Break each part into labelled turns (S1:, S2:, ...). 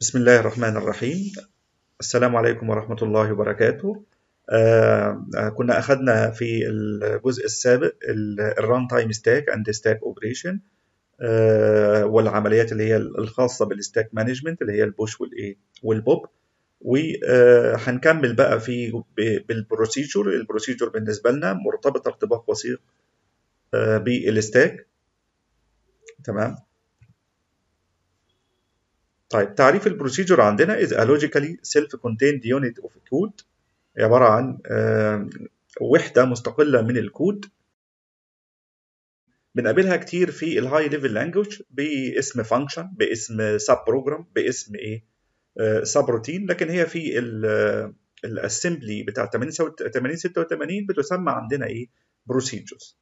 S1: بسم الله الرحمن الرحيم السلام عليكم ورحمة الله وبركاته آه آه، كنا أخذنا في الجزء السابق الران تايم ستاك اند ستاك اوبريشن والعمليات اللي هي الخاصة بالستاك مانجمنت اللي هي البوش والايه والبوب وهنكمل بقى في بالبروسيجر البروسيجر بالنسبة لنا مرتبطة ارتباط وثيق آه، بالستاك تمام طيب تعريف البروسيجر عندنا is a logically self-contained unit of code عبارة عن آه، وحدة مستقلة من الكود بنقابلها كتير في الهاي ليفل لانجوج باسم فانكشن باسم سب بروجرام باسم ايه سب روتين لكن هي في الاسمبلي بتاع 8086 بتسمى عندنا ايه بروسيجرز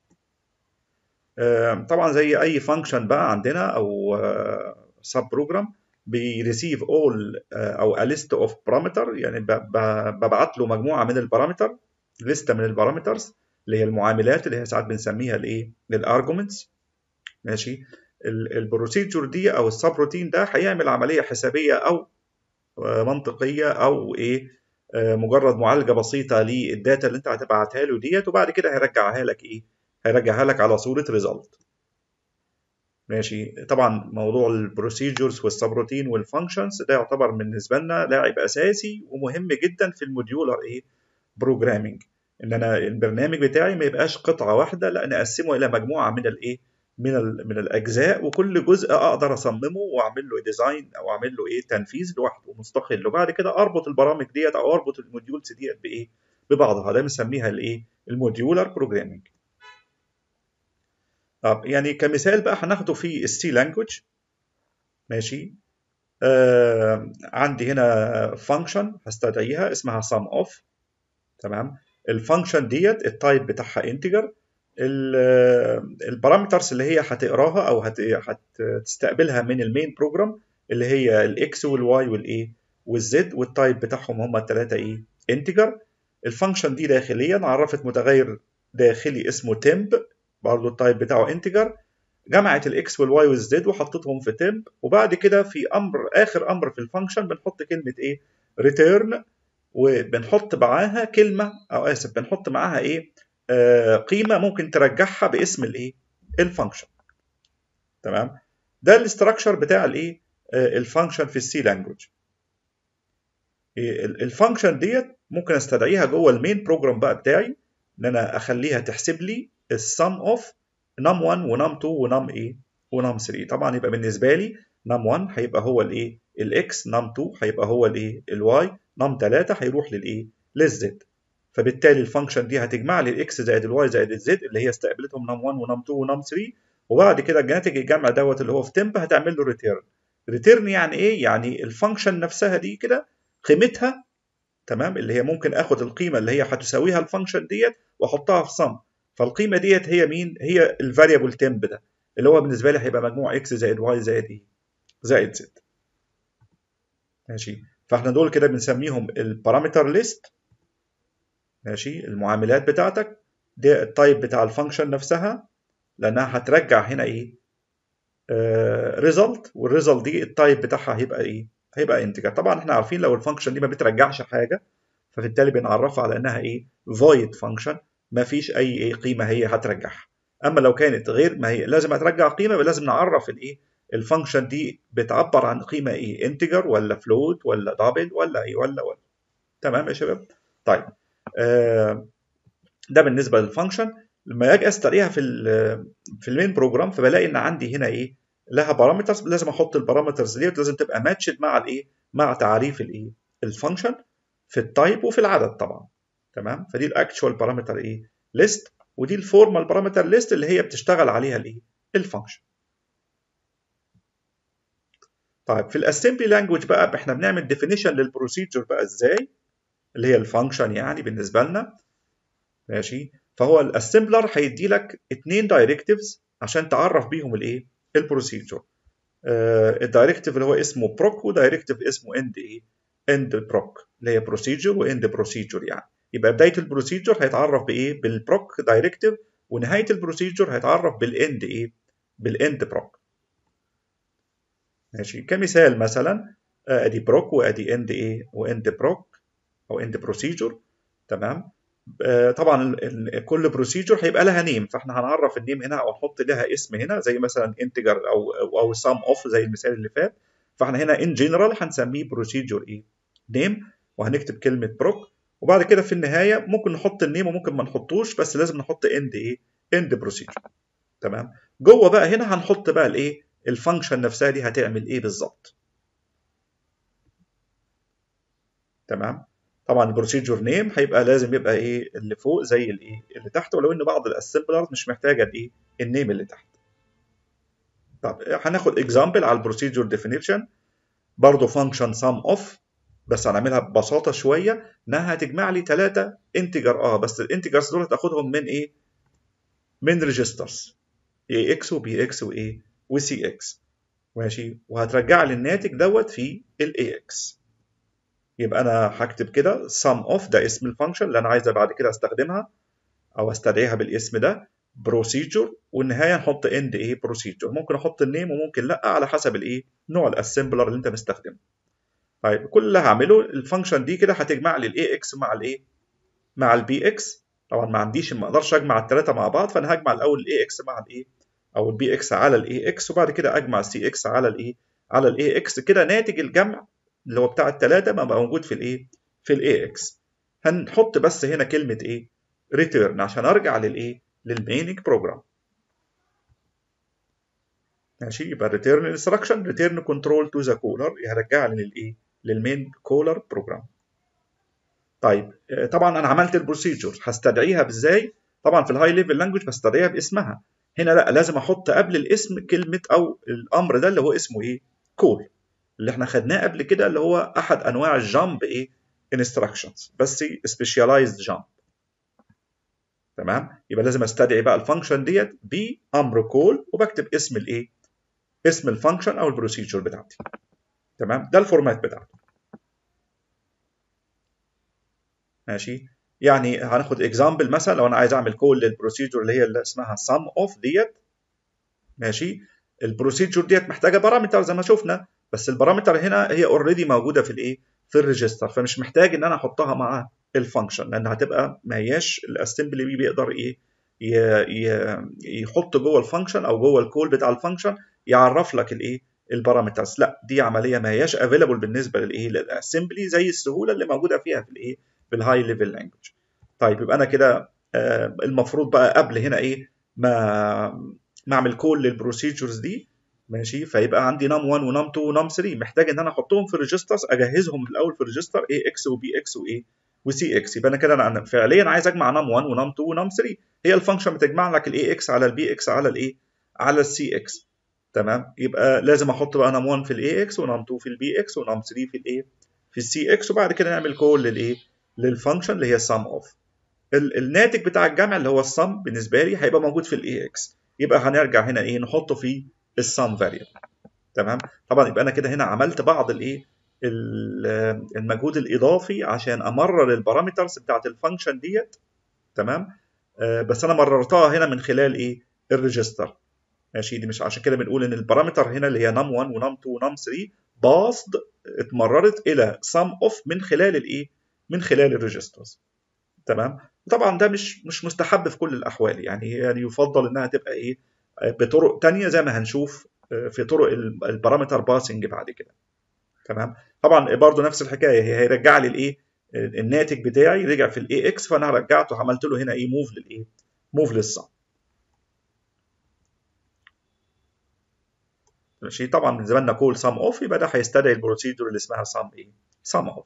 S1: طبعا زي اي فانكشن بقى عندنا او سب بروجرام بيريسيف اول او a list of parameter يعني ببعت له مجموعه من البارامتر لسته من البارامترز اللي هي المعاملات اللي هي ساعات بنسميها الايه الارجومنتس ماشي البروسيجر دي او السب روتين ده هيعمل عمليه حسابيه او منطقيه او ايه مجرد معالجه بسيطه للداتا اللي انت هتبعتها له ديت وبعد كده هيرجعها لك ايه هيرجعها لك على صوره ريزلت ماشي طبعا موضوع البروسيجرز والسبروتين والفانكشنز ده يعتبر بالنسبه لنا لاعب اساسي ومهم جدا في الموديولر ايه بروجرامنج ان انا البرنامج بتاعي ما يبقاش قطعه واحده لا انا اقسمه الى مجموعه من الايه من من الاجزاء وكل جزء اقدر اصممه واعمل له ديزاين او اعمل له ايه تنفيذ لوحده مستقل وبعد كده اربط البرامج ديت او اربط الموديولز ديت بايه ببعضها ده بنسميها الايه الموديولر بروجرامنج طب يعني كمثال بقى هناخده في السي لانجوج ماشي آه عندي هنا فانكشن هستدعيها اسمها sum of تمام الفانكشن ديت التايب بتاعها انتجر البارامترز اللي هي هتقراها او هتستقبلها من المين بروجرام اللي هي الاكس والواي والايه والزد والتايب بتاعهم هم الثلاثه ايه انتجر الفانكشن دي داخليا عرفت متغير داخلي اسمه temp برضه التايب بتاعه انتجر جمعت الاكس والواي والزد وحطيتهم في تمب وبعد كده في امر اخر امر في الفانكشن بنحط كلمه ايه ريتيرن وبنحط معاها كلمه او اسف بنحط معاها ايه آه قيمه ممكن ترجعها باسم الايه الفانكشن تمام ده الاستراكشر بتاع الايه آه الفانكشن في السي لانجوج الفانكشن ديت ممكن استدعيها جوه المين بروجرام بقى بتاعي ان انا اخليها تحسب لي السم اوف نم 1 ونم 2 ونم ايه ونم 3 طبعا يبقى بالنسبه لي نم 1 هيبقى هو الايه الاكس نم 2 هيبقى هو الايه الواي نم 3 هيروح للايه للزد فبالتالي الفانكشن دي هتجمع لي الاكس زائد الواي زائد الزد اللي هي استقبلتهم نم 1 ونم 2 ونم 3 وبعد كده ناتج الجمع دوت اللي هو في تمب هتعمل له ريتيرن ريتيرن يعني ايه يعني الفانكشن نفسها دي كده قيمتها تمام اللي هي ممكن اخد القيمه اللي هي هتساويها الفانكشن ديت واحطها في صم فالقيمه ديت هي مين هي الفاريبل تمب ده اللي هو بالنسبه لي هيبقى مجموع اكس زائد واي زائد ايه زائد زد ماشي فاحنا دول كده بنسميهم البارامتر ليست ماشي المعاملات بتاعتك ده التايب بتاع الفانكشن نفسها لانها هترجع هنا ايه ريزلت والريزلت دي التايب بتاعها هيبقى ايه هيبقى انتجر طبعا احنا عارفين لو الفانكشن دي ما بترجعش حاجه فبالتالي بنعرفها على انها ايه void فانكشن ما فيش اي ايه قيمه هي هترجعها اما لو كانت غير ما هي لازم هترجع قيمه لازم نعرف الايه الفانكشن دي بتعبر عن قيمه ايه انتجر ولا فلوت ولا دبل ولا ايه ولا ولا تمام يا شباب طيب آه ده بالنسبه للفانكشن لما اجي استدعيها في في المين بروجرام فبلاقي ان عندي هنا ايه لها بارامترز لازم احط البارامترز ديت لازم تبقى ماتشد مع الايه مع تعريف الايه الفانكشن في التايب وفي العدد طبعا تمام فدي الاكتشوال بارامتر ايه ليست ودي الفورمال بارامتر ليست اللي هي بتشتغل عليها الايه الفانكشن طيب في الاسمبلي لانجوج بقى احنا بنعمل ديفينيشن للبروسيجر بقى ازاي اللي هي الفانكشن يعني بالنسبه لنا ماشي فهو الاسمبلر هيدي لك اثنين دايركتيفز عشان تعرف بيهم الايه البروسيجر آه الدايركتيف اللي هو اسمه بروك ودايركتيف اسمه اند ايه اند بروك اللي هي بروسيجر واند بروسيجر يعني يبقى بدايه البروسيجر هيتعرف بايه بالبروك دايركتيف ونهايه البروسيجر هيتعرف بالاند ايه بالاند بروك ماشي كمثال مثلا ادي بروك وادي اند ايه واند بروك او اند بروسيجر تمام آه طبعا ال ال كل بروسيجر هيبقى لها نيم فاحنا هنعرف النيم هنا او نحط لها اسم هنا زي مثلا انتجر او او سام اوف زي المثال اللي فات فاحنا هنا ان جنرال هنسميه بروسيجر ايه نيم وهنكتب كلمه بروك وبعد كده في النهايه ممكن نحط النيم وممكن ما نحطوش بس لازم نحط اند ايه اند بروسيجر تمام جوه بقى هنا هنحط بقى الايه الفانكشن نفسها دي هتعمل ايه بالظبط تمام طبعا البروسيجر نيم هيبقى لازم يبقى ايه اللي فوق زي الايه اللي تحت ولو ان بعض الاسمبلرز مش محتاجه الايه النيم اللي تحت طب هناخد اكزامبل على البروسيجر ديفينيشن برضه فانكشن سم اوف بس هنعملها ببساطه شويه انها هتجمع لي ثلاثه انتجر اه بس الانتجرز دول هتاخدهم من ايه من ريجسترز اي اكس وبي اكس وايه وسي اكس ماشي وهترجع لي الناتج دوت في الاي اكس يبقى انا هكتب كده sum of ده اسم الفانكشن اللي انا عايزه بعد كده استخدمها او استدعيها بالاسم ده procedure والنهايه نحط end ايه procedure ممكن احط النيم وممكن لا على حسب الايه نوع الاسمبلر اللي انت مستخدمه طيب كل اللي هعمله الفانكشن دي كده هتجمع لي الاي اكس مع الايه مع البي اكس طبعا ما عنديش ما اقدرش اجمع الثلاثه مع بعض فانا هجمع الاول الاي اكس مع الايه او البي اكس على الاي اكس وبعد كده اجمع السي اكس على الايه على الاي اكس كده ناتج الجمع اللي هو بتاع الثلاثه ما بقى موجود في الايه في الاي اكس هنحط بس هنا كلمه ايه ريتيرن عشان ارجع للايه للميننج بروجرام ماشي يبقى ريتيرن انستراكشن ريتيرن كنترول تو ذا كولر يرجعني للايه للمين كولر بروجرام طيب طبعا انا عملت البروسيجر هستدعيها ازاي طبعا في الهاي ليفل لانجوج بستدعيها باسمها هنا لا لازم احط قبل الاسم كلمه او الامر ده اللي هو اسمه ايه كول اللي احنا خدناه قبل كده اللي هو احد انواع الجامب ايه انستراكشنز بس سبيشاليزد جامب تمام يبقى لازم استدعي بقى الفانكشن ديت بامر كول وبكتب اسم الايه اسم الفانكشن او البروسيجر بتاعتي تمام ده الفورمات بتاعته ماشي يعني هناخد اكزامبل مثلا لو انا عايز اعمل كول للبروسيجر اللي هي اللي اسمها sum اوف ديت ماشي البروسيجر ديت محتاجه بارامتر زي ما شفنا بس البارامتر هنا هي اوريدي موجوده في الايه في الريجستر فمش محتاج ان انا احطها مع الفانكشن لان هتبقى ما هياش الاسمبلي بي بيقدر ايه يحط جوه الفانكشن او جوه الكول بتاع الفانكشن يعرف لك الايه البارامترز لا دي عمليه ما هياش افيلابل بالنسبه للايه للاسمبلي زي السهوله اللي موجوده فيها في الايه في الهاي ليفل لانجوج طيب يبقى انا كده آه المفروض بقى قبل هنا ايه ما ما اعمل كول للبروسيجرز دي ماشي فيبقى عندي نام 1 ونام 2 ونام 3 محتاج ان انا احطهم في ريجسترز اجهزهم الاول في ريجستر اي اكس وبي اكس وايه وسي اكس يبقى انا كده انا فعليا عايز اجمع نام 1 ونام 2 ونام 3 هي الفانكشن بتجمع لك الاي اكس على البي اكس على الايه على السي اكس تمام يبقى لازم احط بقى نام 1 في الاي اكس ونام 2 في البي اكس ونام 3 في الايه في السي اكس وبعد كده نعمل كول للايه للفانكشن اللي هي سم اوف الناتج بتاع الجمع اللي هو السم بالنسبه لي هيبقى موجود في الاي اكس يبقى هنرجع هنا ايه نحطه في السم فاريبل تمام طبعا يبقى انا كده هنا عملت بعض الايه المجهود الاضافي عشان امرر البارامترز بتاعت الفانكشن ديت تمام آه بس انا مررتها هنا من خلال ايه الريجستر ماشي دي مش عشان كده بنقول ان البارامتر هنا اللي هي نم 1 ونم 2 ونم 3 باصد اتمررت الى سم اوف من خلال الايه من خلال الريجسترز تمام طبعا ده مش مش مستحب في كل الاحوال يعني يعني يفضل انها تبقى ايه بطرق تانية زي ما هنشوف في طرق البارامتر باسنج بعد كده تمام طبعا برضو نفس الحكايه هي هيرجع لي الايه الناتج بتاعي رجع في الاي اكس فانا رجعته عملت له هنا ايه موف للايه موف للصم ماشي طبعا بالنسبه لنا كول سم اوف يبقى ده هيستدعي البروسيدور اللي اسمها سم ايه سم اوف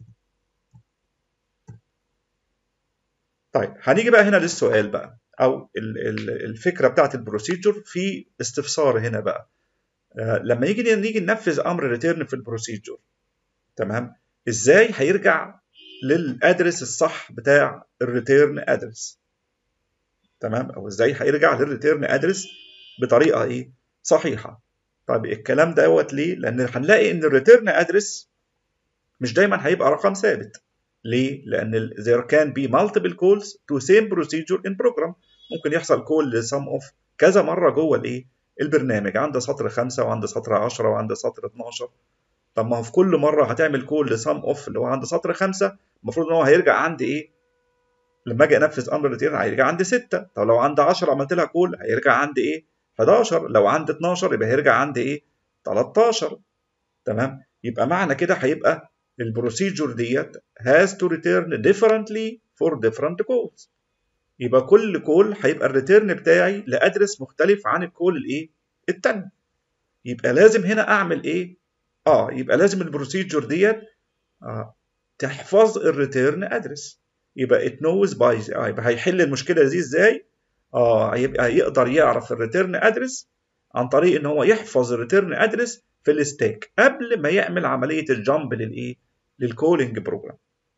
S1: طيب هنيجي بقى هنا للسؤال بقى او الفكره بتاعت البروسيجر في استفسار هنا بقى آه لما يجي نيجي ننفذ امر ريتيرن في البروسيجر تمام ازاي هيرجع للادرس الصح بتاع الريتيرن ادرس تمام او ازاي هيرجع للريتيرن ادرس بطريقه ايه صحيحه طيب الكلام دوت ليه لان هنلاقي ان الريتيرن ادرس مش دايما هيبقى رقم ثابت ليه؟ لأن there can be multiple calls to same procedure in program ممكن يحصل كول لسم اوف كذا مرة جوه الإيه؟ البرنامج عند سطر 5 وعند سطر 10 وعند سطر 12 طب ما هو في كل مره هتعمل كول لسم اوف اللي هو عند سطر خمسه المفروض ان هو هيرجع عند ايه؟ لما اجي انفذ امر ريتيرن هيرجع عند 6 طب لو عند 10 عملت لها كول هيرجع عند ايه 11 لو عند 12 يبقى هيرجع عند ايه 13 تمام يبقى معنى كده هيبقى البروسيجر ديت has to return differently for different calls يبقى كل كول هيبقى الريتيرن بتاعي لادرس مختلف عن الكول الايه التاني يبقى لازم هنا اعمل ايه اه يبقى لازم البروسيجر ديت آه تحفظ الريتيرن ادرس يبقى it knows by آه يبقى هيحل المشكله دي ازاي اه يبقى يقدر يعرف الريتيرن ادرس عن طريق ان هو يحفظ الريتيرن ادرس في الستاك قبل ما يعمل عمليه الجامب للايه للكولينج بروجرام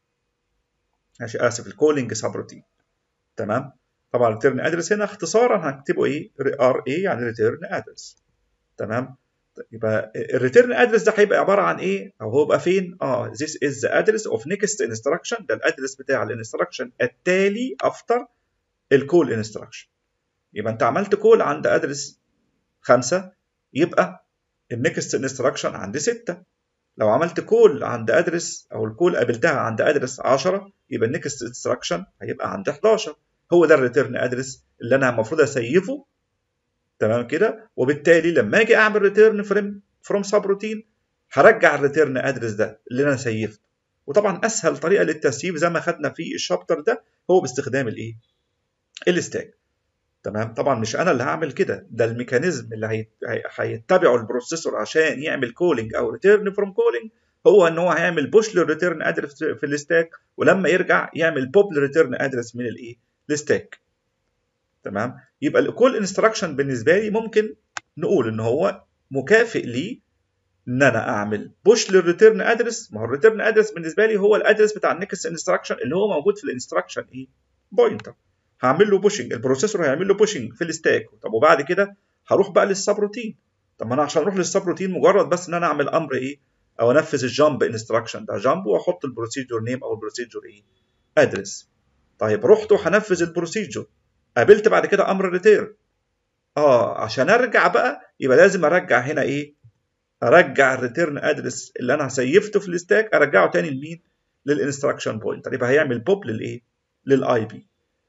S1: ماشي اسف الكولينج سبروتين تمام طبعا الريتيرن ادرس هنا اختصارا هنكتبه ايه ار اي يعني ريتيرن ادرس تمام يبقى الريتيرن ادرس ده هيبقى عباره عن ايه او هو بقى فين اه this is the address of next instruction ده الادرس بتاع الانستراكشن التالي افتر الكول انستراكشن يبقى انت عملت كول عند ادرس خمسة يبقى النكست انستراكشن عند ستة لو عملت كول عند ادرس او الكول قابلتها عند ادرس 10 يبقى النكست انستراكشن هيبقى عند 11 هو ده الريتيرن ادرس اللي انا المفروض اسيفه تمام كده وبالتالي لما اجي اعمل ريتيرن فروم فروم سب روتين هرجع الريتيرن ادرس ده اللي انا سيفته وطبعا اسهل طريقه للتسييف زي ما خدنا في الشابتر ده هو باستخدام الايه الستاك تمام طبعا مش انا اللي هعمل كده ده الميكانيزم اللي هيتبعه البروسيسور عشان يعمل كولينج او ريتيرن فروم كولينج هو ان هو هيعمل بوش للريتيرن ادرس في الستاك ولما يرجع يعمل بوب للريتيرن ادرس من الايه الستاك تمام يبقى الكول انستراكشن بالنسبه لي ممكن نقول ان هو مكافئ لي ان انا اعمل بوش للريتيرن ادرس ما هو الريتيرن ادرس بالنسبه لي هو الادرس بتاع النكست انستراكشن اللي هو موجود في الانستراكشن ايه بوينتر هعمل له بوشنج البروسيسور هيعمل له بوشنج في الستاك طب وبعد كده هروح بقى للسب روتين طب ما انا عشان اروح للسب روتين مجرد بس ان انا اعمل امر ايه او انفذ الجامب انستراكشن ده جامب واحط البروسيجر نيم او البروسيجر ايه ادرس طيب رحت وهنفذ البروسيجر قابلت بعد كده امر ريتيرن اه عشان ارجع بقى يبقى لازم ارجع هنا ايه ارجع الريتيرن ادرس اللي انا سيفته في الستاك ارجعه تاني لمين للانستراكشن بوينتر يبقى هيعمل بوب للايه للاي بي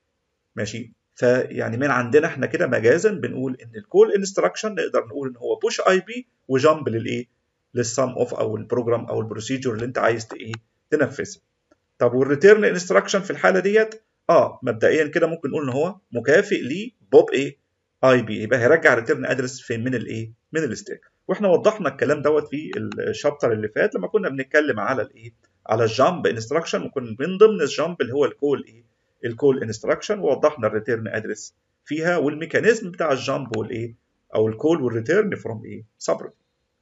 S1: ماشي فيعني من عندنا احنا كده مجازا بنقول ان الكول انستراكشن نقدر نقول ان هو بوش اي بي وجامب للايه للسم اوف او البروجرام او البروسيجر اللي انت عايز ايه تنفذها طب والريتيرن انستراكشن في الحاله ديت اه مبدئيا كده ممكن نقول ان هو مكافئ لبوب ايه اي بي يبقى هيرجع ريتيرن ادرس فين من الايه من الستاك واحنا وضحنا الكلام دوت في الشابتر اللي فات لما كنا بنتكلم على الايه على الجامب انستراكشن وكنا من ضمن الجامب اللي هو الكول ايه الكول انستراكشن ووضحنا الريتيرن ادرس فيها والميكانيزم بتاع الجامب والايه او الكول والريتيرن فروم ايه سبريت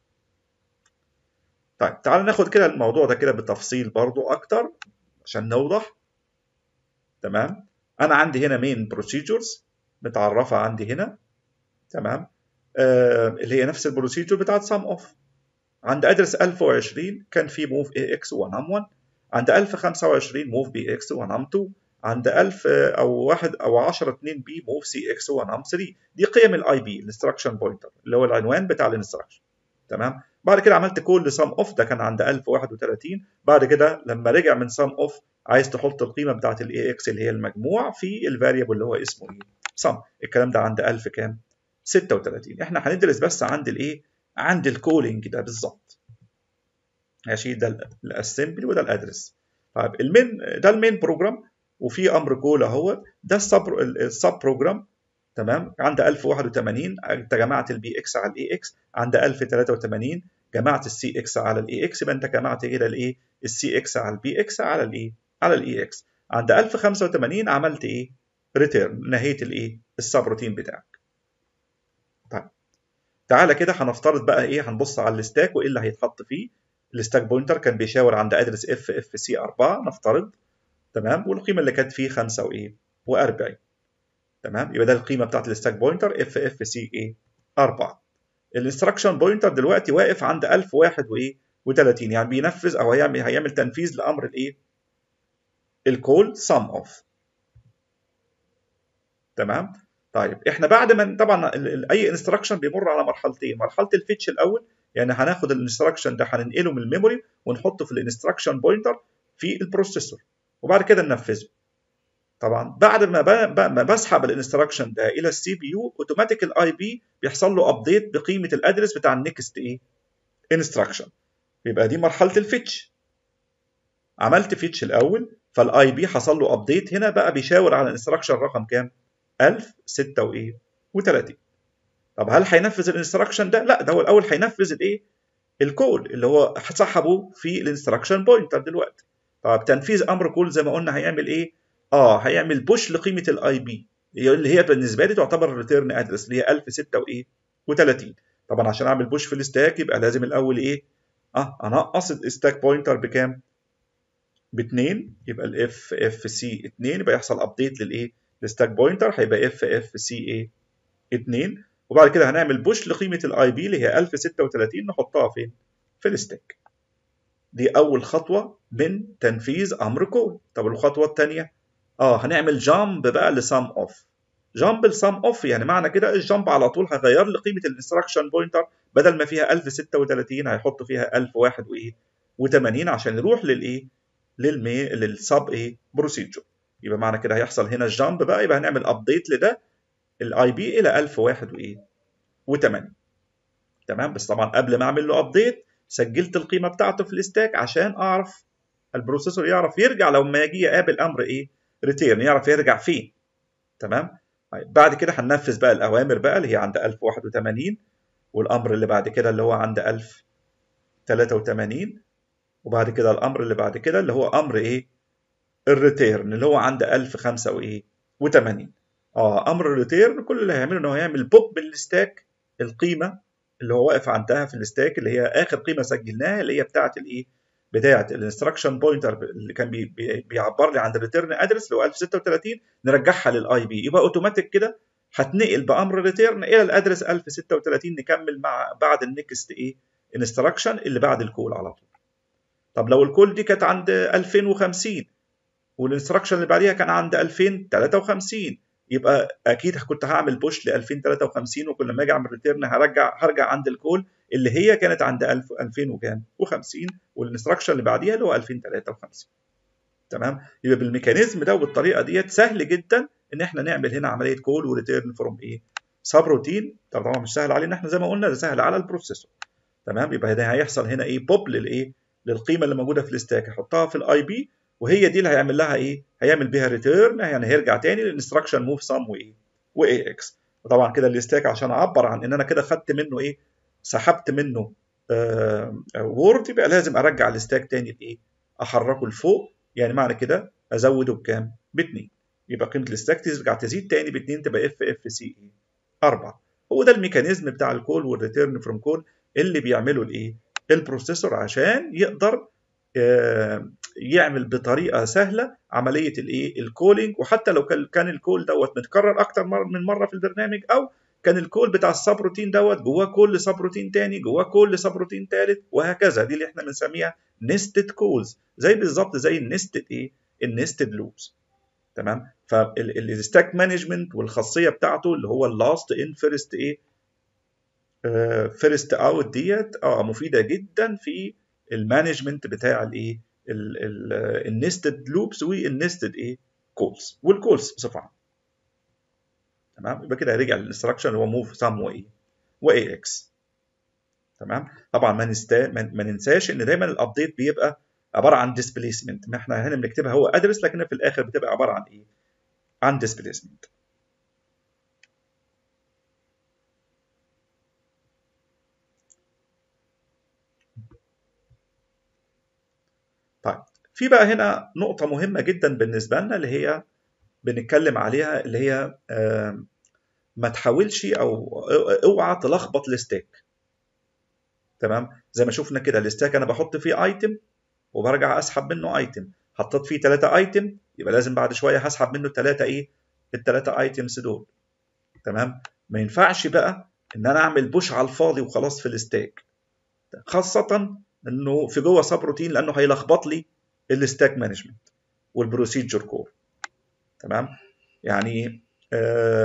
S1: طيب تعال ناخد كده الموضوع ده كده بتفصيل برضو اكتر عشان نوضح تمام انا عندي هنا مين بروسيجرز متعرفه عندي هنا تمام آه اللي هي نفس البروسيجر بتاعت سم اوف عند ادرس 1020 كان في موف اي اكس 1 ام 1 عند 1025 موف بي اكس 1 ام 2 عند 1000 او 1 او 10 2 بي موف سي اكس 1 ام 3 دي قيم الاي بي الانستراكشن بوينتر اللي هو العنوان بتاع الانستراكشن تمام بعد كده عملت كول لسم اوف ده كان عند 1031 بعد كده لما رجع من سم اوف عايز تحط القيمه بتاعت الاي اكس اللي هي المجموع في الفاريبل اللي هو اسمه ايه سم الكلام ده عند 1000 كام 36 احنا هندرس بس عند الايه عند الكولينج ده بالظبط ماشي ده الاسمبلي وده الادرس طيب المين ده المين بروجرام وفي امر كول اهوت ده السب السب بروجرام تمام عند 1081 انت جمعت البي اكس على الاي اكس عند 1083 جمعت السي اكس على الاي اكس يبقى انت جمعت كده الايه السي اكس على البي اكس على الايه على الاي اكس عند 1085 عملت ايه ريتيرن نهيت الايه السب روتين بتاعك طيب تعالى كده هنفترض بقى ايه هنبص على الستاك وايه اللي هيتحط فيه الستاك بوينتر كان بيشاور عند ادرس اف اف سي 4 نفترض تمام والقيمه اللي كانت فيه 5 وايه و40 تمام يبقى ده القيمه بتاعت الستاك بوينتر اف اف سي ايه 4 الانستراكشن بوينتر دلوقتي واقف عند 1001 وايه و30 يعني بينفذ او هيعمل هيعمل تنفيذ لامر الايه الكول سم اوف تمام طيب احنا بعد ما طبعا اي انستراكشن بيمر على مرحلتين مرحله الفيتش الاول يعني هناخد الانستراكشن ده هننقله من الميموري ونحطه في الانستراكشن بوينتر في البروسيسور وبعد كده ننفذه طبعا بعد ما ما بسحب الانستراكشن ده الى السي بي يو اوتوماتيك الاي بي بيحصل له ابديت بقيمه الادرس بتاع النكست ايه انستراكشن يبقى دي مرحله الفيتش عملت فيتش الاول فالاي بي حصل له ابديت هنا بقى بيشاور على الانستراكشن رقم كام 1006 وايه و30 طب هل هينفذ الانستراكشن ده لا ده هو الاول هينفذ الايه الكول اللي هو سحبه في الانستراكشن بوينتر دلوقتي طب تنفيذ امر كول زي ما قلنا هيعمل ايه اه هيعمل بوش لقيمه الاي بي اللي هي بالنسبه لي تعتبر ريتيرن ادرس اللي هي 1006 وايه و30 طبعا عشان اعمل بوش في الستاك يبقى لازم الاول ايه اه انقص الستاك بوينتر بكام ب 2 يبقى الاف اف سي 2 يبقى يحصل ابديت للايه الستاك بوينتر هيبقى اف اف سي ايه 2 وبعد كده هنعمل بوش لقيمه الاي بي اللي هي 1036 نحطها فين في الستاك دي اول خطوه من تنفيذ امر كول طب الخطوه الثانيه اه هنعمل جامب بقى لسام اوف جامب لسام اوف يعني معنى كده الجامب على طول هيغير لي قيمه الانستراكشن بوينتر بدل ما فيها 1036 هيحط فيها 1001 وايه و80 عشان يروح للايه للمي للسب ايه بروسيجر يبقى معنى كده هيحصل هنا الجامب بقى يبقى هنعمل ابديت لده الاي بي الى 1001 وايه و8 تمام بس طبعا قبل ما اعمل له ابديت سجلت القيمه بتاعته في الستاك عشان اعرف البروسيسور يعرف يرجع لو ما يجي يقابل امر ايه ريتيرن يعرف يرجع فين تمام طيب بعد كده هننفذ بقى الاوامر بقى اللي هي عند 1081 والامر اللي بعد كده اللي هو عند 1083 وبعد كده الامر اللي بعد كده اللي هو امر ايه الريتيرن اللي هو عند 1005 وايه و80 اه امر الريتيرن كل اللي هيعمله ان هو يعمل بوب بالستاك القيمه اللي هو واقف عندها في الستاك اللي هي اخر قيمه سجلناها اللي هي بتاعه الايه بتاعه الانستراكشن بوينتر اللي كان بي بي بيعبر لي عن الريتيرن ادرس اللي هو 1036 نرجعها للاي بي يبقى اوتوماتيك كده هتنقل بامر ريتيرن الى الادرس 1036 نكمل مع بعد النكست ايه انستراكشن اللي بعد الكول على طول طب لو الكول دي كانت عند 2050 والانستراكشن اللي بعديها كان عند 2053 يبقى اكيد كنت هعمل بوش ل 2053 وكل ما اجي اعمل ريتيرن هرجع هرجع عند الكول اللي هي كانت عند 1000 2000 وكام و50 والانستراكشن اللي بعديها اللي هو 2053 تمام يبقى بالميكانيزم ده وبالطريقه ديت سهل جدا ان احنا نعمل هنا عمليه كول وريتيرن فروم ايه سب روتين طبعا مش سهل علينا احنا زي ما قلنا ده سهل على البروسيسور تمام يبقى ده هيحصل هنا ايه بوب للايه للقيمه اللي موجوده في الستاك هحطها في الاي بي وهي دي اللي هيعمل لها ايه هيعمل بيها ريتيرن يعني هيرجع تاني للانستراكشن موف سم وايه واي اكس وطبعا كده الستاك عشان اعبر عن ان انا كده خدت منه ايه سحبت منه آه وورد يبقى لازم ارجع الستاك تاني لايه احركه لفوق يعني معنى كده ازوده بكام باتنين يبقى قيمه الستاك ترجع تزيد تاني باتنين تبقى اف اف سي اي 4 هو ده الميكانيزم بتاع الكول والريتيرن فروم كول اللي بيعمله الايه البروسيسور عشان يقدر يعمل بطريقه سهله عمليه الايه الكولينج وحتى لو كان الكول دوت متكرر اكتر من مره في البرنامج او كان الكول بتاع السب روتين دوت جواه كل سب روتين تاني جواه كل سب روتين تالت وهكذا دي اللي احنا بنسميها نستد كولز زي بالظبط زي النستد ايه النستد لوبس تمام فالستاك مانجمنت والخاصيه بتاعته اللي هو اللاست ان فيرست ايه فيرست اوت ديت اه مفيده جدا في المانجمنت بتاع الايه النستد لوبس والنستد ايه كولز والكولز بصفه عامه تمام يبقى كده هيرجع للانستراكشن اللي هو موف سم وايه واي اكس تمام طبعا ما نستا ما ننساش ان دايما الابديت بيبقى عباره عن ديسبيسمنت ما احنا هنا بنكتبها هو ادرس لكن في الاخر بتبقى عباره عن ايه عن ديسبيسمنت طيب في بقى هنا نقطة مهمة جدا بالنسبة لنا اللي هي بنتكلم عليها اللي هي ما تحاولش او اوعى تلخبط الستاك تمام زي ما شفنا كده الستاك انا بحط فيه ايتم وبرجع اسحب منه ايتم حطيت فيه ثلاثة ايتم يبقى لازم بعد شوية هسحب منه الثلاثة ايه الثلاثة ايتمز دول تمام ما ينفعش بقى ان انا اعمل بوش على الفاضي وخلاص في الستاك خاصة انه في جوه سب روتين لانه هيلخبط لي الستاك مانجمنت والبروسيجر كور تمام يعني آه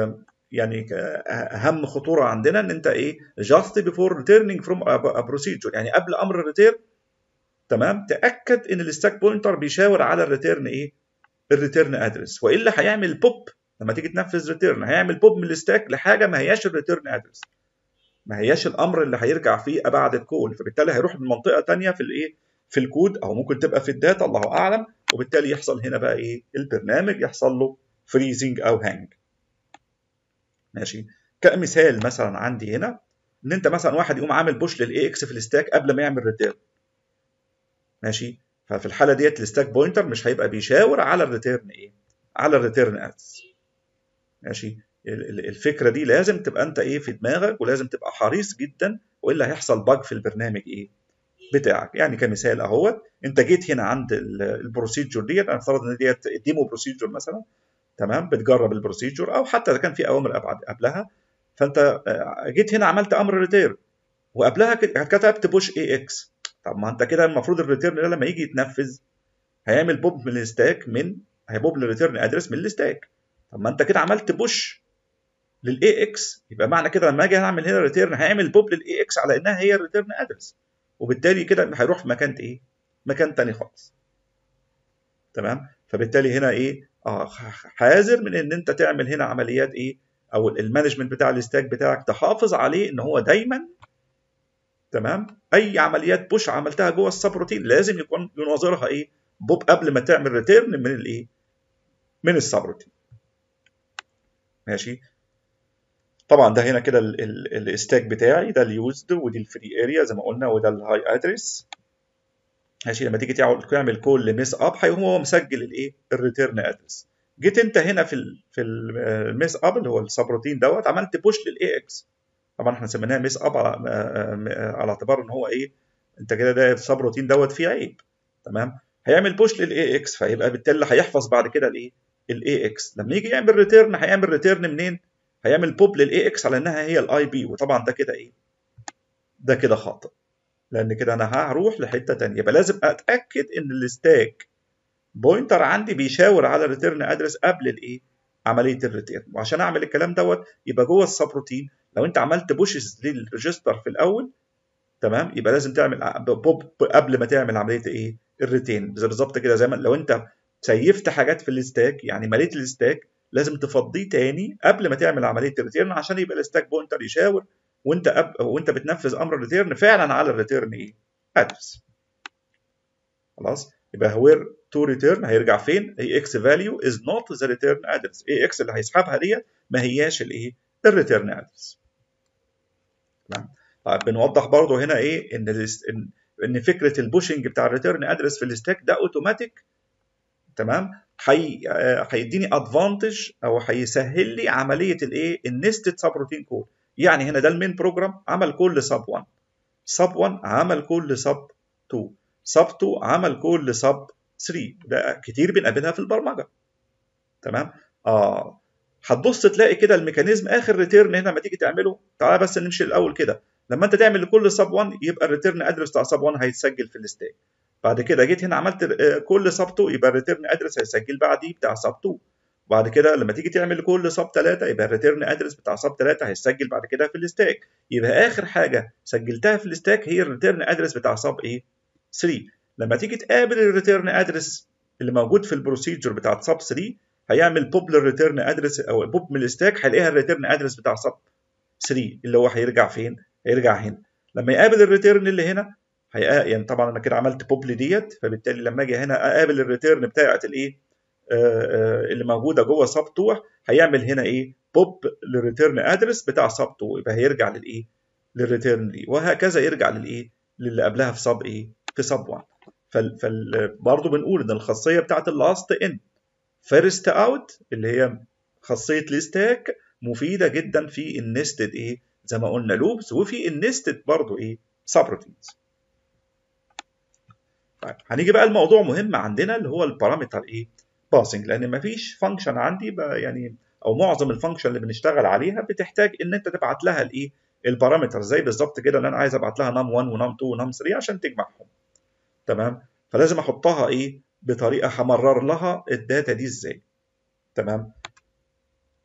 S1: يعني اهم خطوره عندنا ان انت ايه just before returning from a procedure يعني قبل امر الريتيرن تمام تاكد ان الستاك بوينتر بيشاور على الريتيرن ايه الريتيرن ادرس والا هيعمل بوب لما تيجي تنفذ ريتيرن هيعمل بوب من الستاك لحاجه ما هياش الريتيرن ادرس ما هياش الامر اللي هيرجع فيه ابعد الكول فبالتالي هيروح من منطقه ثانيه في الايه في الكود او ممكن تبقى في الداتا الله اعلم وبالتالي يحصل هنا بقى ايه البرنامج يحصل له فريزنج او هانج ماشي كمثال مثلا عندي هنا ان انت مثلا واحد يقوم عامل بوش للاي اكس في الستاك قبل ما يعمل ريتيرن ماشي ففي الحاله ديت الستاك بوينتر مش هيبقى بيشاور على الريتيرن ايه على الريتيرن ادرس ماشي الفكره دي لازم تبقى انت ايه في دماغك ولازم تبقى حريص جدا والا هيحصل باج في البرنامج ايه بتاعك يعني كمثال اهوت انت جيت هنا عند البروسيجر ديت انا افترض ان ديت ديمو بروسيجر مثلا تمام بتجرب البروسيجر او حتى اذا كان في اوامر ابعد قبلها فانت جيت هنا عملت امر ريتيرن وقبلها كتبت بوش اي اكس طب ما انت كده المفروض الريتيرن ده لما يجي يتنفذ هيعمل بوب من الستاك من هيبوب للريتيرن ادرس من الستاك طب ما انت كده عملت بوش للاي اكس يبقى معنى كده لما اجي اعمل هنا ريتيرن هيعمل بوب للاي اكس على انها هي الريتيرن ادرس وبالتالي كده هيروح في مكان ايه مكان تاني خالص تمام فبالتالي هنا ايه اه حاذر من ان انت تعمل هنا عمليات ايه او المانجمنت بتاع الستاك بتاعك تحافظ عليه ان هو دايما تمام اي عمليات بوش عملتها جوه السب روتين لازم يكون يناظرها ايه بوب قبل ما تعمل ريتيرن من الايه من السب روتين ماشي طبعا ده هنا كده الستاك بتاعي ده اليوزد ودي الفري اريا زي ما قلنا وده الهاي ادرس ماشي لما تيجي تعمل كول لميس اب هيقوم هو مسجل الايه الريتيرن ادرس جيت انت هنا في ال في الميس اب اللي هو السبروتين دوت عملت بوش للاي اكس طبعا احنا سميناها ميس اب على على اعتبار ان هو ايه انت كده ده السبروتين دوت فيه عيب تمام هيعمل بوش للاي اكس فيبقى بالتالي هيحفظ بعد كده الايه الاي اكس لما يجي يعمل ريتيرن هيعمل ريتيرن منين هيعمل بوب للاي اكس على انها هي الاي بي وطبعا ده كده ايه ده كده خاطئ لان كده انا هروح لحته ثانيه يبقى لازم اتاكد ان الستاك بوينتر عندي بيشاور على الريتيرن ادرس قبل الايه عمليه الريتيرن وعشان اعمل الكلام دوت يبقى جوه السبروتين لو انت عملت بوشز للريجستر في الاول تمام يبقى لازم تعمل بوب قبل ما تعمل عمليه ايه الريتين بالظبط كده زي ما لو انت سيفت حاجات في الستاك يعني مليت الستاك لازم تفضيه تاني قبل ما تعمل عمليه الريتيرن عشان يبقى الستاك بوينتر يشاور وانت أب... وانت بتنفذ امر الريتيرن فعلا على الريتيرن ايه ادرس خلاص يبقى where to return هيرجع فين اي اكس فاليو از نوت ذا ريتيرن ادرس اي اكس اللي هيسحبها ديت ما هياش الايه الريتيرن ادرس تمام طيب بنوضح برضو هنا ايه ان ان ان فكره البوشنج بتاع الريتيرن ادرس في الستاك ده اوتوماتيك تمام هيديني ادفانتج او هيسهل لي عمليه الايه النستد سب روتين كود يعني هنا ده المين بروجرام عمل كل سب 1 سب 1 عمل كل سب 2 سب 2 عمل كل سب 3 ده كتير بنقابلها في البرمجه تمام اه هتبص تلاقي كده الميكانيزم اخر ريتيرن هنا لما تيجي تعمله تعالى بس نمشي الاول كده لما انت تعمل لكل سب 1 يبقى الريتيرن ادرس بتاع سب 1 هيتسجل في الستاك بعد كده جيت هنا عملت كل سب 2 يبقى الريتيرن ادرس هيسجل بعديه بتاع سب 2 بعد كده لما تيجي تعمل كل سب 3 يبقى الريتيرن ادرس بتاع سب 3 هيسجل بعد كده في الستاك يبقى اخر حاجه سجلتها في الستاك هي الريتيرن ادرس بتاع سب ايه 3 لما تيجي تقابل الريتيرن ادرس اللي موجود في البروسيجر بتاعت سب 3 هيعمل بوب للريتيرن ادرس او بوب من الستاك هيلاقيها الريتيرن ادرس بتاع سب 3 اللي هو هيرجع فين؟ هيرجع هنا لما يقابل الريتيرن اللي هنا هيقا... يعني طبعا انا كده عملت بوب لديت فبالتالي لما اجي هنا اقابل الريتيرن بتاعت الايه اللي موجوده جوه سب 2 هيعمل هنا ايه بوب للريتيرن ادرس بتاع سب 2 يبقى هيرجع للايه للريتيرن دي وهكذا يرجع للايه للي قبلها في سب ايه في سب 1 فال... فال... برضه بنقول ان الخاصيه بتاعت اللاست ان فيرست اوت اللي هي خاصيه الستاك مفيده جدا في النستد ايه زي ما قلنا لوبس وفي النستد برضه ايه سب روتينز طيب هنيجي بقى الموضوع مهم عندنا اللي هو البارامتر ايه باسنج لان مفيش فانكشن عندي بقى يعني او معظم الفانكشن اللي بنشتغل عليها بتحتاج ان انت تبعت لها الايه البارامتر زي بالظبط كده اللي انا عايز ابعت لها نام 1 ونام 2 ونام 3 عشان تجمعهم تمام فلازم احطها ايه بطريقه همرر لها الداتا دي ازاي تمام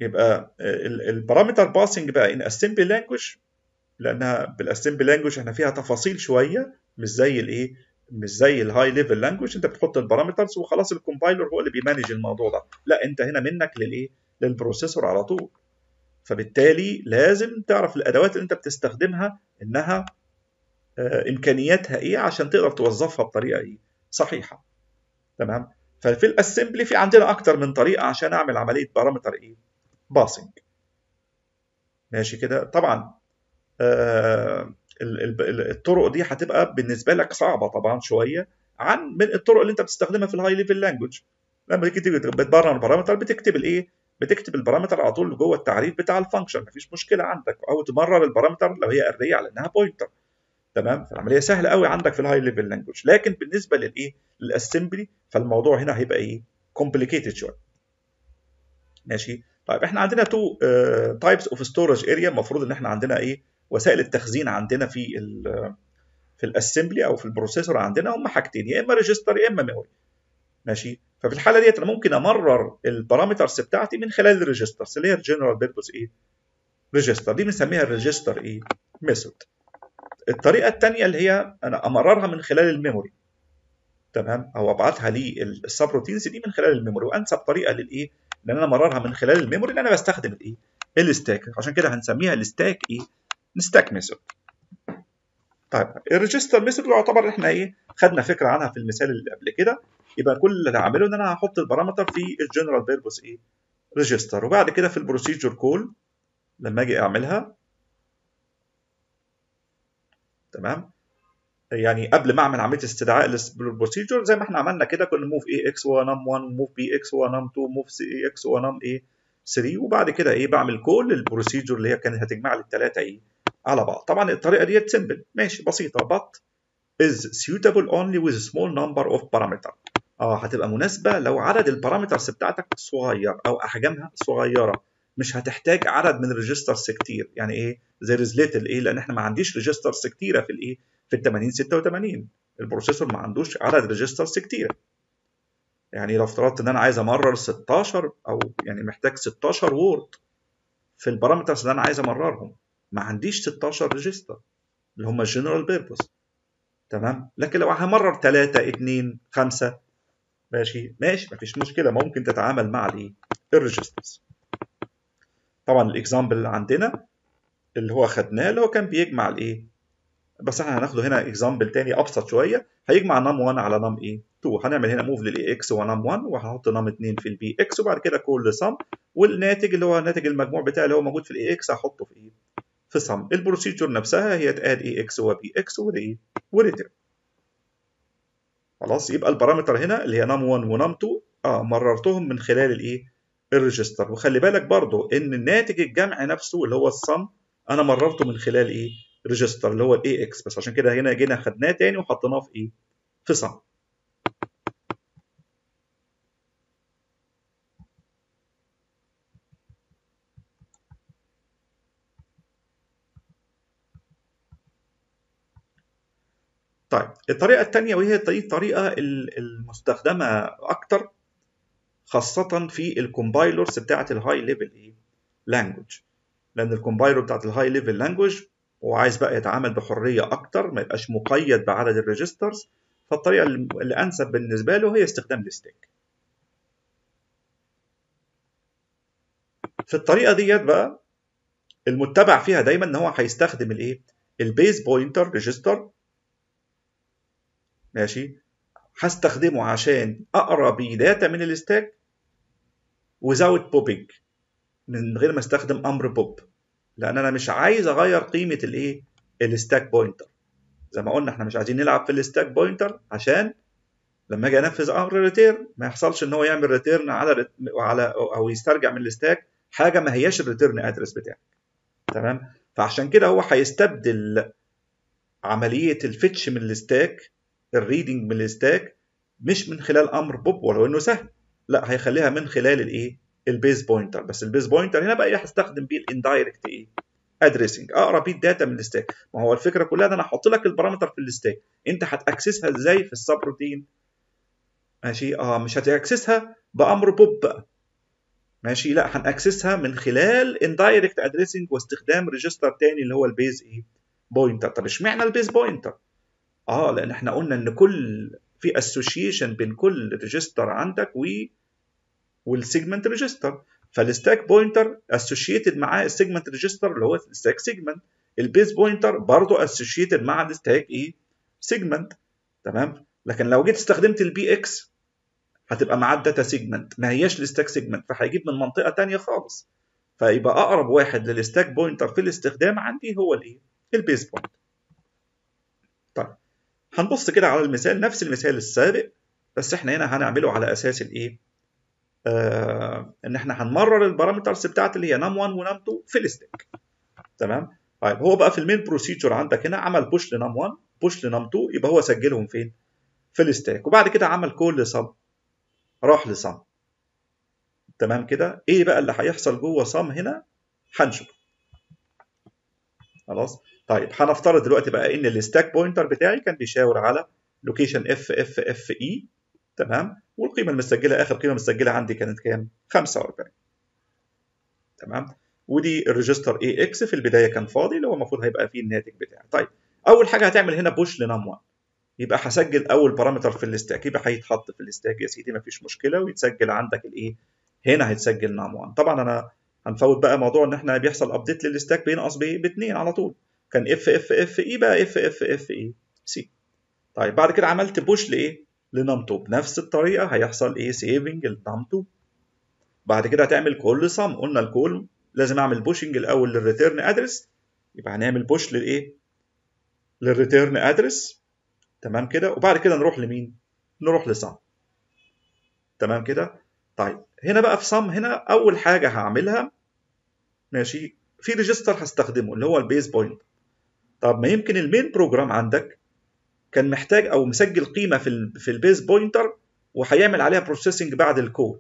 S1: يبقى البارامتر باسنج بقى ان اسمبلي لانجوج لانها بالاسمبلي لانجوج احنا فيها تفاصيل شويه مش زي الايه مش زي الهاي ليفل لانجوج انت بتحط البارامترز وخلاص الكومبايلر هو اللي بيمانج الموضوع ده لا انت هنا منك للايه للبروسيسور على طول فبالتالي لازم تعرف الادوات اللي انت بتستخدمها انها امكانياتها ايه عشان تقدر توظفها بطريقه ايه صحيحه تمام ففي الاسمبلي في عندنا اكتر من طريقه عشان اعمل عمليه بارامتر ايه باسنج ماشي كده طبعا آه الطرق دي هتبقى بالنسبه لك صعبه طبعا شويه عن من الطرق اللي انت بتستخدمها في الهاي ليفل لانجوج لما تيجي بتبرر بارامتر بتكتب الايه بتكتب البارامتر على طول جوه التعريف بتاع الفانكشن مفيش مشكله عندك او تمرر البارامتر لو هي اريه على انها بوينتر تمام فالعمليه سهله قوي عندك في الهاي ليفل لانجوج لكن بالنسبه للايه للاسمبلي فالموضوع هنا هيبقى ايه كومبليكيتد شويه ماشي طيب احنا عندنا تو تايبس اوف ستورج اريا المفروض ان احنا عندنا ايه وسائل التخزين عندنا في ال في الاسمبلي او في البروسيسور عندنا هم حاجتين يا اما ريجستر يا اما ميموري ماشي ففي الحاله ديت انا ممكن امرر البارامترز بتاعتي من خلال الريجسترز اللي هي الجنرال بيربوس ايه ريجستر دي بنسميها الريجستر ايه ميثود الطريقه الثانيه اللي هي انا امررها من خلال الميموري تمام او ابعتها للسبروتينز دي من خلال الميموري وانسب طريقه للايه لان انا امررها من خلال الميموري لان انا بستخدم الايه الستاك عشان كده هنسميها الستاك ايه ستاك ميثود طيب الريجستر ميثود يعتبر احنا ايه خدنا فكره عنها في المثال اللي قبل كده يبقى كل اللي هعمله ان انا هحط البارامتر في الجنرال بيربوس ايه ريجستر وبعد كده في البروسيجر كول لما اجي اعملها تمام يعني قبل ما اعمل عمليه استدعاء للبروسيجر زي ما احنا عملنا كده كنا موف اي اكس ونم 1 موف بي اكس ونم 2 موف سي اكس ونم ايه 3 وبعد كده ايه بعمل كل البروسيجر اللي هي كانت هتجمع لي الثلاثه ايه على بعض طبعا الطريقه ديت سمبل ماشي بسيطه but is suitable only with a small number of parameters اه هتبقى مناسبه لو عدد البارامترز بتاعتك صغير او احجامها صغيره مش هتحتاج عدد من الريجسترز كتير يعني ايه زي ريزليتل ايه لان احنا ما عنديش ريجسترز كتيره في الايه في ال 80 86 البروسيسور ما عندوش عدد ريجسترز كتيره يعني لو افترضت ان انا عايز امرر 16 او يعني محتاج 16 وورد في البارامترز اللي انا عايز امررهم ما عنديش 16 ريجستر اللي هم الجنرال بيربوس تمام لكن لو همرر 3 2 5 ماشي ماشي مفيش مشكله ممكن تتعامل مع الايه الريجسترز طبعا الاكزامبل اللي عندنا اللي هو خدناه اللي هو كان بيجمع الايه بس احنا هناخده هنا اكزامبل تاني ابسط شويه هيجمع نم 1 على نم ايه 2 هنعمل هنا موف للاي اكس ونم 1 وهحط نم 2 في البي اكس وبعد كده كل سم والناتج اللي هو ناتج المجموع بتاعي اللي هو موجود في الاي اكس هحطه في ايه في سم البروسيجر نفسها هي تاد اي اكس وبي اكس والايه وريتيرن خلاص يبقى البارامتر هنا اللي هي نم 1 ونم 2 اه مررتهم من خلال الايه الريجستر وخلي بالك برضو ان الناتج الجمع نفسه اللي هو السم انا مررته من خلال ايه ريجستر اللي هو الاي اكس بس عشان كده هنا جينا خدناه تاني وحطيناه في ايه في سم طيب الطريقة الثانية وهي الطريقة المستخدمة أكتر خاصة في الكومبايلرز بتاعة الهاي ليفل إيه؟ لانجوج لأن الكومبايلر بتاعة الهاي ليفل لانجوج وعايز بقى يتعامل بحرية أكتر ما يبقاش مقيد بعدد الريجسترز فالطريقة اللي أنسب بالنسبة له هي استخدام الستيك. في الطريقة ديت بقى المتبع فيها دايما إن هو هيستخدم الإيه؟ البيز بوينتر ريجستر ماشي هستخدمه عشان اقرا بيه داتا من الستاك without popping من غير ما استخدم امر بوب لان انا مش عايز اغير قيمه الايه الستاك بوينتر زي ما قلنا احنا مش عايزين نلعب في الستاك بوينتر عشان لما اجي انفذ امر ريتيرن ما يحصلش ان هو يعمل ريتيرن على على او يسترجع من الستاك حاجه ما هياش الريتيرن ادرس بتاعك تمام فعشان كده هو هيستبدل عمليه الفتش من الستاك الريدنج من الستاك مش من خلال امر بوب ولو انه سهل لا هيخليها من خلال الايه البيز بوينتر بس البيز بوينتر هنا بقى هستخدم بيه الاندايركت ايه ادريسنج اقرا بيه الداتا من الستاك ما هو الفكره كلها ان انا احط لك البارامتر في الستاك انت هتاكسسها ازاي في السب روتين ماشي اه مش هتاكسسها بامر بوب بقى ماشي لا هنأكسسها من خلال اندايركت ادريسنج واستخدام ريجستر تاني اللي هو البيز ايه بوينتر طب اشمعنى البيز بوينتر اه لان احنا قلنا ان كل في اسوشيشن بين كل ريجستر عندك و والسيجمنت ريجستر فالستاك بوينتر اسوشيتد معاه السيجمنت ريجستر اللي هو الستاك سيجمنت البيز بوينتر برضه اسوشيتد مع الستاك ايه سيجمنت تمام لكن لو جيت استخدمت البي اكس هتبقى معاه الداتا سيجمنت ما هياش الستاك سيجمنت فهيجيب من منطقه ثانيه خالص فيبقى اقرب واحد للستاك بوينتر في الاستخدام عندي هو الايه البيز بوينتر طيب هنبص كده على المثال نفس المثال السابق بس احنا هنا هنعمله على اساس الايه آه ان احنا هنمرر البارامترز بتاعت اللي هي نام 1 ونام 2 في الستاك تمام طيب هو بقى في المين بروسيجر عندك هنا عمل بوش لنام 1 بوش لنام 2 يبقى هو سجلهم فين في الستاك وبعد كده عمل كل صم راح لصم تمام كده ايه بقى اللي هيحصل جوه صم هنا هنشوف خلاص طيب هنفترض دلوقتي بقى ان الستاك بوينتر بتاعي كان بيشاور على لوكيشن اف اف اف اي تمام والقيمه المسجله اخر قيمه مسجله عندي كانت كام 45 تمام ودي الريجستر اي اكس في البدايه كان فاضي اللي هو المفروض هيبقى فيه الناتج بتاعي طيب اول حاجه هتعمل هنا بوش لنام 1 يبقى هسجل اول بارامتر في الستاك يبقى هيتحط في الستاك يا سيدي مفيش مشكله ويتسجل عندك الايه هنا هيتسجل نام 1 طبعا انا هنفوت بقى موضوع ان احنا بيحصل ابديت للستاك بينقص باثنين على طول كان اف اف اف اي بقى اف اف اف اي سي طيب بعد كده عملت بوش لايه لنام 2 بنفس الطريقه هيحصل ايه سيفنج لنام 2 بعد كده هتعمل كل صم قلنا الكل لازم اعمل بوشنج الاول للريتيرن ادرس يبقى هنعمل بوش للايه للريتيرن ادرس تمام كده وبعد كده نروح لمين نروح لصم تمام كده طيب هنا بقى في صم هنا اول حاجه هعملها ماشي في ريجستر هستخدمه اللي هو البيز بوينت طب ما يمكن المين بروجرام عندك كان محتاج او مسجل قيمه في ال في البيز بوينتر وهيعمل عليها بروسيسنج بعد الكول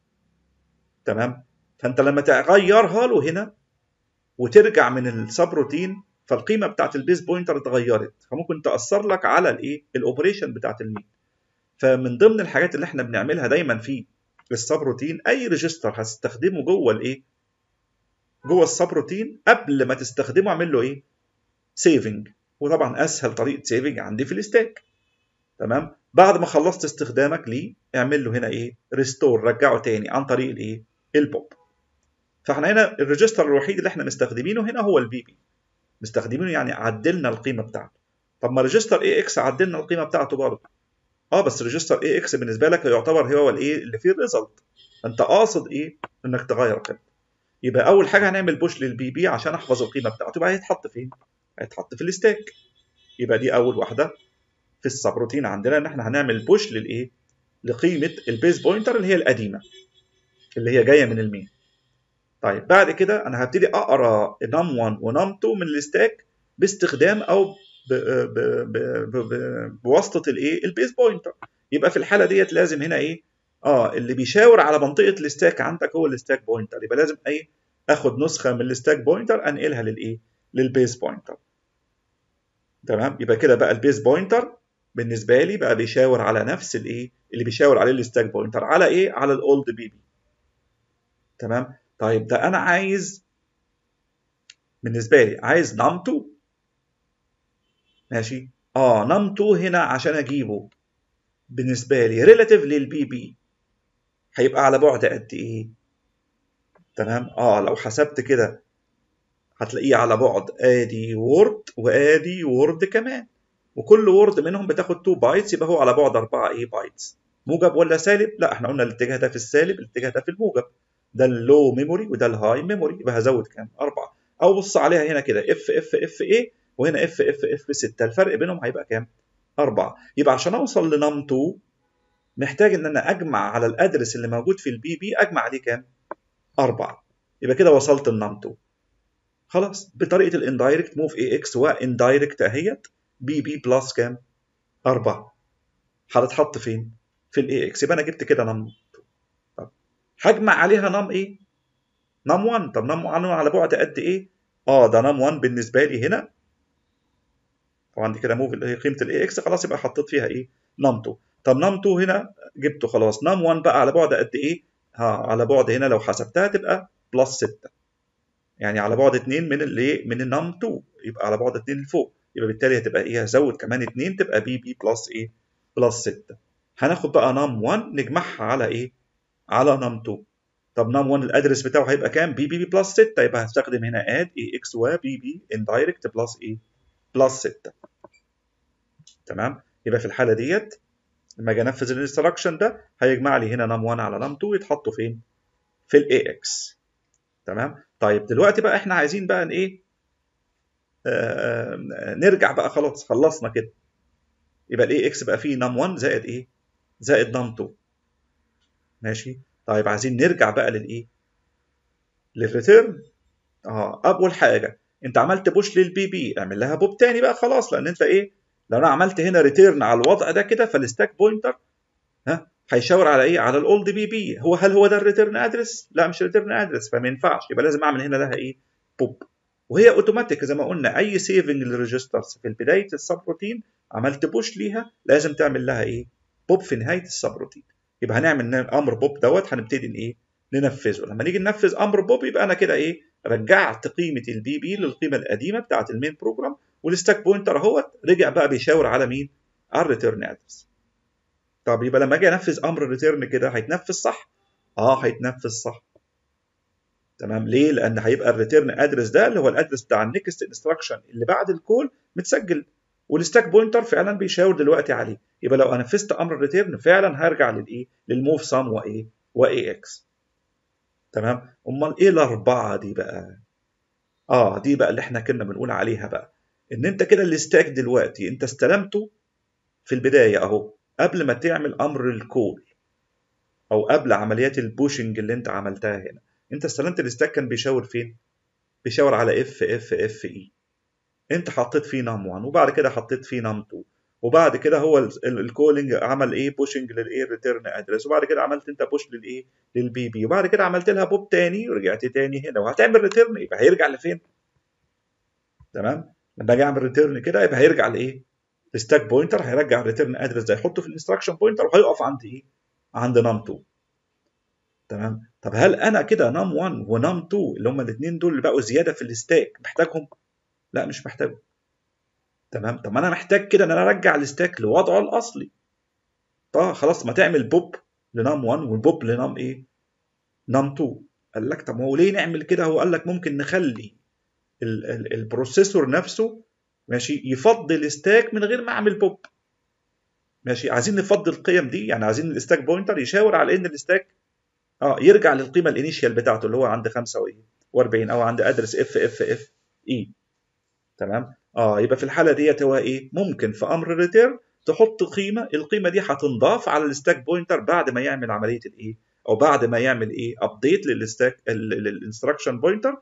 S1: تمام فانت لما تغيرها له هنا وترجع من السب روتين فالقيمه بتاعت البيز بوينتر اتغيرت فممكن تاثر لك على الايه الاوبريشن بتاعت المين فمن ضمن الحاجات اللي احنا بنعملها دايما في السب روتين اي ريجستر هتستخدمه جوه الايه جوه السب روتين قبل ما تستخدمه اعمل له ايه سيفنج وطبعا اسهل طريقه سيفنج عندي في الستاك تمام بعد ما خلصت استخدامك ليه اعمل له هنا ايه ريستور رجعه تاني عن طريق الايه البوب فاحنا هنا الريجستر الوحيد اللي احنا مستخدمينه هنا هو البي بي مستخدمينه يعني عدلنا القيمه بتاعته طب ما ريجستر اي اكس عدلنا القيمه بتاعته برضه اه بس ريجستر اي اكس بالنسبه لك يعتبر هو الايه اللي فيه الريزلت انت قاصد ايه انك تغير قيمته يبقى اول حاجه هنعمل بوش للبي بي عشان احفظ القيمه بتاعته يبقى هيتحط فين هيتحط في الستاك يبقى دي اول واحده في السبروتين عندنا ان احنا هنعمل بوش للايه لقيمه البيز بوينتر اللي هي القديمه اللي هي جايه من المين طيب بعد كده انا هبتدي اقرا نام 1 ونام 2 من الستاك باستخدام او ب ب ب ب ب بواسطه الايه البيز بوينتر يبقى في الحاله ديت لازم هنا ايه اه اللي بيشاور على منطقه الستاك عندك هو الستاك بوينتر يبقى لازم ايه اخد نسخه من الستاك بوينتر انقلها للايه للبيز بوينتر تمام يبقى كده بقى البيز بوينتر بالنسبه لي بقى بيشاور على نفس الايه اللي بيشاور عليه الستاك بوينتر على ايه على الاولد بي بي تمام طيب ده انا عايز بالنسبه لي عايز نام 2 ماشي اه نام 2 هنا عشان اجيبه بالنسبه لي ريلاتيف للبي بي هيبقى على بعد قد ايه تمام اه لو حسبت كده هتلاقيه على بعد ادي وورد وادي وورد كمان وكل وورد منهم بتاخد 2 بايتس يبقى هو على بعد 4 ايه بايتس موجب ولا سالب لا احنا قلنا الاتجاه ده في السالب الاتجاه ده في الموجب ده اللو ميموري وده الهاي ميموري يبقى هزود كام 4 او بص عليها هنا كده اف اف اف ايه وهنا اف اف اف 6 الفرق بينهم هيبقى كام 4 يبقى عشان اوصل لنام 2 محتاج ان انا اجمع على الادرس اللي موجود في البي بي اجمع عليه كام 4 يبقى كده وصلت لنام 2 خلاص بطريقه الاندايركت موف اي اكس واندايركت اهيت بي بي بلس كام 4 هتتحط فين في الاي اكس يبقى انا جبت كده نم 2 طب هجمع عليها نم ايه نم 1 طب نم 1 على بعد قد ايه اه ده نم 1 بالنسبه لي هنا طبعا دي كده موف اللي هي قيمه الاي اكس خلاص يبقى حطيت فيها ايه نم 2 طب نم 2 هنا جبته خلاص نم 1 بقى على بعد قد ايه ها على بعد هنا لو حسبتها تبقى بلس 6 يعني على بعد 2 من الايه من النم 2 يبقى على بعد 2 لفوق يبقى بالتالي هتبقى ايه هزود كمان 2 تبقى بي بي بلس ايه بلس 6 هناخد بقى نم 1 نجمعها على ايه على نم 2 طب نم 1 الادرس بتاعه هيبقى كام بي بي بي بلس 6 يبقى هستخدم هنا اد اي اكس و بي بي اندايركت بلس ايه بلس 6 تمام يبقى في الحاله ديت لما اجي انفذ الانستراكشن ده هيجمع لي هنا نم 1 على نم 2 يتحطوا فين في الاي اكس تمام طيب دلوقتي بقى احنا عايزين بقى ايه آه نرجع بقى خلاص خلصنا كده يبقى الاي اكس بقى فيه نم 1 زائد ايه زائد نم 2 ماشي طيب عايزين نرجع بقى للايه للريتيرن اه اول حاجه انت عملت بوش للبي بي اعمل لها بوب تاني بقى خلاص لان انت ايه لو انا عملت هنا ريتيرن على الوضع ده كده فالستاك بوينتر ها هيشاور على ايه على الاولد بي بي هو هل هو ده الريتيرن ادرس لا مش ريتيرن ادرس فما ينفعش يبقى لازم اعمل هنا لها ايه بوب وهي اوتوماتيك زي ما قلنا اي سيفنج للريجسترز في بدايه السب روتين عملت بوش ليها لازم تعمل لها ايه بوب في نهايه السب روتين يبقى هنعمل امر بوب دوت هنبتدي ايه ننفذه لما نيجي ننفذ امر بوب يبقى انا كده ايه رجعت قيمه البي بي للقيمه القديمه بتاعه المين بروجرام والستاك بوينتر اهوت رجع بقى بيشاور على مين على الريتيرن ادرس طب يبقى لما اجي انفذ امر ريتيرن كده هيتنفذ صح اه هيتنفذ صح تمام ليه لان هيبقى الريتيرن ادرس ده اللي هو الادرس بتاع النكست انستراكشن اللي بعد الكول متسجل والستاك بوينتر فعلا بيشاور دلوقتي عليه يبقى لو انا نفذت امر ريتيرن فعلا هرجع للايه للموف سام وايه واي اكس تمام امال ايه الاربعه دي بقى اه دي بقى اللي احنا كنا بنقول عليها بقى ان انت كده الستاك دلوقتي انت استلمته في البدايه اهو قبل ما تعمل امر الكول او قبل عمليات البوشنج اللي انت عملتها هنا انت استلمت الستاك كان بيشاور فين بيشاور على اف اف اف اي انت حطيت فيه نم 1 وبعد كده حطيت فيه نم 2 وبعد كده هو الكولينج عمل ايه بوشنج للايه ريتيرن ادرس وبعد كده عملت انت بوش للايه للبي بي وبعد كده عملت لها بوب تاني ورجعت تاني هنا وهتعمل ريتيرن يبقى هيرجع لفين تمام لما اجي اعمل ريتيرن كده يبقى هيرجع لايه الستاك بوينتر هيرجع الريتيرن ادرس ده يحطه في الانستراكشن بوينتر وهيقف عند ايه عند نم 2 تمام طب هل انا كده نم 1 ونم 2 اللي هم الاثنين دول اللي بقوا زياده في الستاك محتاجهم لا مش محتاجهم تمام طب ما انا محتاج كده ان انا ارجع الستاك لوضعه الاصلي طب خلاص ما تعمل بوب لنم 1 والبوب لنم ايه نم 2 قال لك طب هو ليه نعمل كده هو قال لك ممكن نخلي ال ال البروسيسور نفسه ماشي يفضل ستاك من غير ما اعمل بوب ماشي عايزين نفضل القيم دي يعني عايزين الستاك بوينتر يشاور على ان الستاك اه يرجع للقيمه الانيشال بتاعته اللي هو عند 45 او عند ادرس اف اف اف اي تمام اه يبقى في الحاله ديت هو ايه ممكن في امر ريتيرن تحط قيمه القيمه دي هتنضاف على الستاك بوينتر بعد ما يعمل عمليه الايه او بعد ما يعمل ايه ابديت للستاك للانستراكشن بوينتر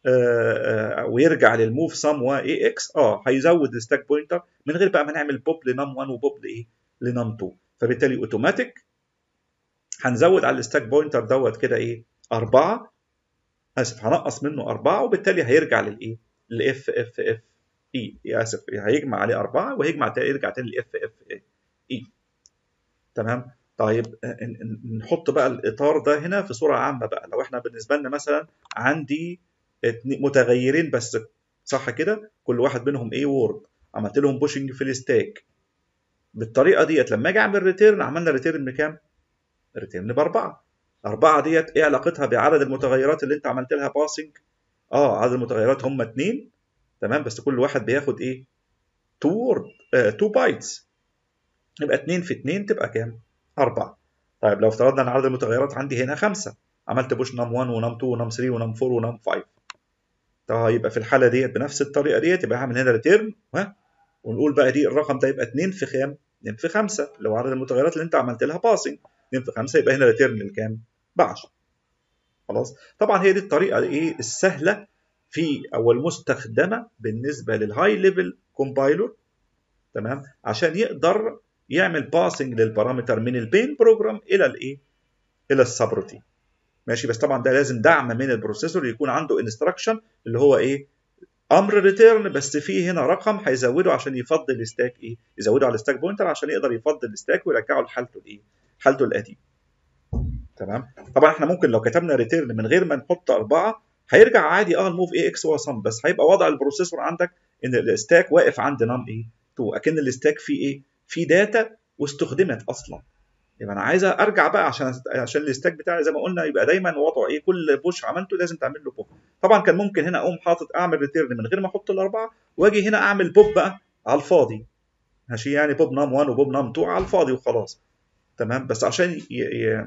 S1: ويرجع للموف سم واي اكس اه هيزود الستاك بوينتر من غير بقى ما نعمل بوب لنم 1 وبوب لايه لنم 2 فبالتالي اوتوماتيك هنزود على الستاك بوينتر دوت كده ايه 4 اسف هنقص منه 4 وبالتالي هيرجع للايه للاف اف اف اي اسف هيجمع عليه 4 وهيجمع تاني يرجع تاني لاف اف اي تمام طيب نحط بقى الاطار ده هنا في صوره عامه بقى لو احنا بالنسبه لنا مثلا عندي متغيرين بس صح كده كل واحد منهم ايه وورد عملت لهم بوشنج في الستاك بالطريقه ديت لما اجي اعمل ريتيرن عملنا ريتيرن بكام ريتيرن باربعه أربعة ديت إيه علاقتها بعدد المتغيرات اللي أنت عملت لها باسنج؟ آه عدد المتغيرات هم اتنين تمام بس كل واحد بياخد إيه؟ 2 وورد 2 بايتس يبقى 2 في 2 تبقى كام؟ 4 طيب لو افترضنا ان عدد المتغيرات عندي هنا 5 عملت بوش نم 1 ونم 2 ونم 3 ونم 4 ونم 5 طيب يبقى في الحاله ديت بنفس الطريقه ديت يبقى هعمل هنا ريتيرن ها ونقول بقى دي الرقم ده يبقى 2 في كام؟ 2 في 5 لو عدد المتغيرات اللي انت عملت لها باسنج 2 في 5 يبقى هنا ريتيرن الكام؟ ب 10 خلاص طبعا هي دي الطريقه ايه السهله في او المستخدمه بالنسبه للهاي ليفل كومبايلر تمام عشان يقدر يعمل باسنج للبارامتر من البين بروجرام الى الايه الى السبروتين ماشي بس طبعا ده لازم دعم من البروسيسور يكون عنده انستراكشن اللي هو ايه امر ريتيرن بس فيه هنا رقم هيزوده عشان يفضل الستاك ايه يزوده على الستاك بوينتر عشان يقدر يفضل الستاك ويرجعه لحالته الايه حالته القديمه تمام طبعا احنا ممكن لو كتبنا ريتيرن من غير ما نحط اربعه هيرجع عادي اه الموف اي اكس هو صم بس هيبقى وضع البروسيسور عندك ان الستاك واقف عند نم ايه 2 اكن الستاك فيه ايه فيه داتا واستخدمت اصلا يبقى انا عايز ارجع بقى عشان عشان الستاك بتاعي زي ما قلنا يبقى دايما وضعه ايه كل بوش عملته لازم تعمل له بوب طبعا كان ممكن هنا اقوم حاطط اعمل ريتيرن من غير ما احط الاربعه واجي هنا اعمل بوب بقى على الفاضي ماشي يعني بوب نام 1 وبوب نام 2 على الفاضي وخلاص تمام بس عشان ي... ي...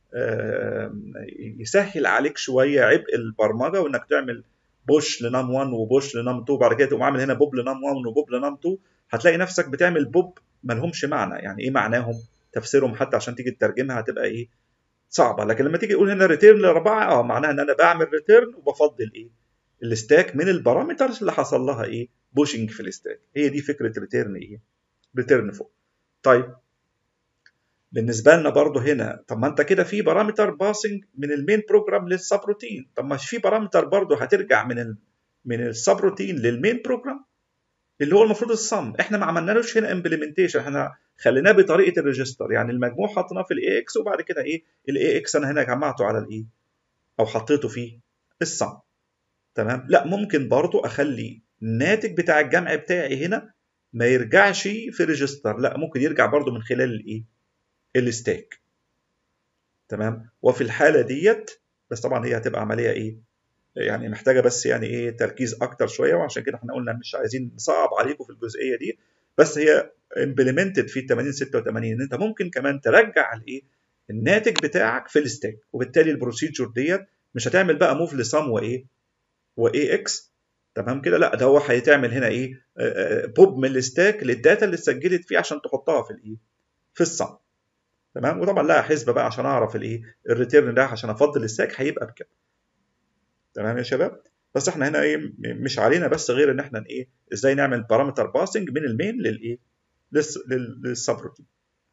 S1: يسهل عليك شويه عبء البرمجه وانك تعمل بوش لنام 1 وبوش لنام 2 بعد كده تقوم عامل هنا بوب لنام 1 وبوب لنام 2 هتلاقي نفسك بتعمل بوب ما لهمش معنى يعني ايه معناهم تفسيرهم حتى عشان تيجي تترجمها هتبقى ايه صعبه لكن لما تيجي تقول هنا ريتيرن لاربعه اه معناها ان انا بعمل ريتيرن وبفضل ايه الستاك من البارامترز اللي حصل لها ايه بوشنج في الستاك هي دي فكره ريتيرن ايه ريتيرن فوق طيب بالنسبه لنا برضو هنا طب ما انت كده في بارامتر باسنج من المين بروجرام للسبروتين طب ما في بارامتر برضو هترجع من ال من السبروتين للمين بروجرام اللي هو المفروض الصم احنا ما عملنالوش هنا امبلمنتيشن احنا خليناه بطريقه الريجستر يعني المجموع حطيناه في الاي اكس وبعد كده ايه الاي اكس انا هنا جمعته على الايه او حطيته فيه الصم تمام لا ممكن برضو اخلي الناتج بتاع الجمع بتاعي هنا ما يرجعش في ريجستر لا ممكن يرجع برضو من خلال الايه الستاك تمام وفي الحاله ديت بس طبعا هي هتبقى عمليه ايه يعني محتاجه بس يعني ايه تركيز اكتر شويه وعشان كده احنا قلنا مش عايزين نصعب عليكم في الجزئيه دي بس هي امبلمنتد في 80 86 ان انت ممكن كمان ترجع الايه الناتج بتاعك في الستاك وبالتالي البروسيجر ديت مش هتعمل بقى موف لسم وايه واي اكس تمام كده لا ده هو هيتعمل هنا ايه بوب من الستاك للداتا اللي اتسجلت فيه عشان تحطها في الايه في الصم تمام وطبعا لها حسبه بقى عشان اعرف الايه الريتيرن ده عشان افضل الستاك هيبقى بكام تمام يا شباب بس احنا هنا ايه مش علينا بس غير ان احنا ايه ازاي نعمل بارامتر باسنج من المين للايه للسبروتين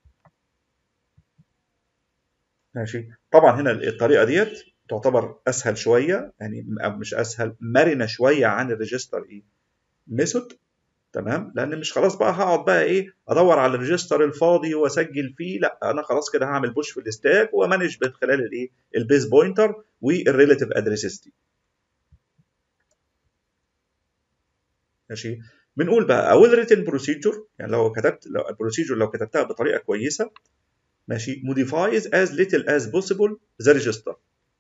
S1: ماشي طبعا هنا الطريقه ديت تعتبر اسهل شويه يعني مش اسهل مرنه شويه عن الريجستر ايه ميثود تمام لان مش خلاص بقى هقعد بقى ايه ادور على الريجستر الفاضي واسجل فيه لا انا خلاص كده هعمل بوش في الستاك ومانج من خلال الايه البيز بوينتر والريليتيف ادريسز دي ماشي بنقول بقى اول ريتن بروسيجر يعني لو كتبت لو البروسيجر لو كتبتها بطريقه كويسه ماشي modifies as little as possible the register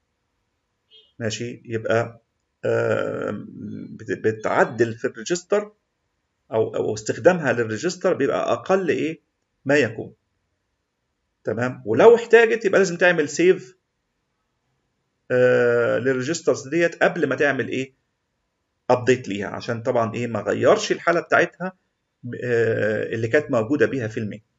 S1: ماشي يبقى بتعدل في الريجستر او او استخدامها للريجستر بيبقى اقل ايه ما يكون تمام ولو احتاجت يبقى لازم تعمل سيف آه للريجسترز ديت قبل ما تعمل ايه ابديت ليها عشان طبعا ايه ما غيرش الحاله بتاعتها آه اللي كانت موجوده بيها في المين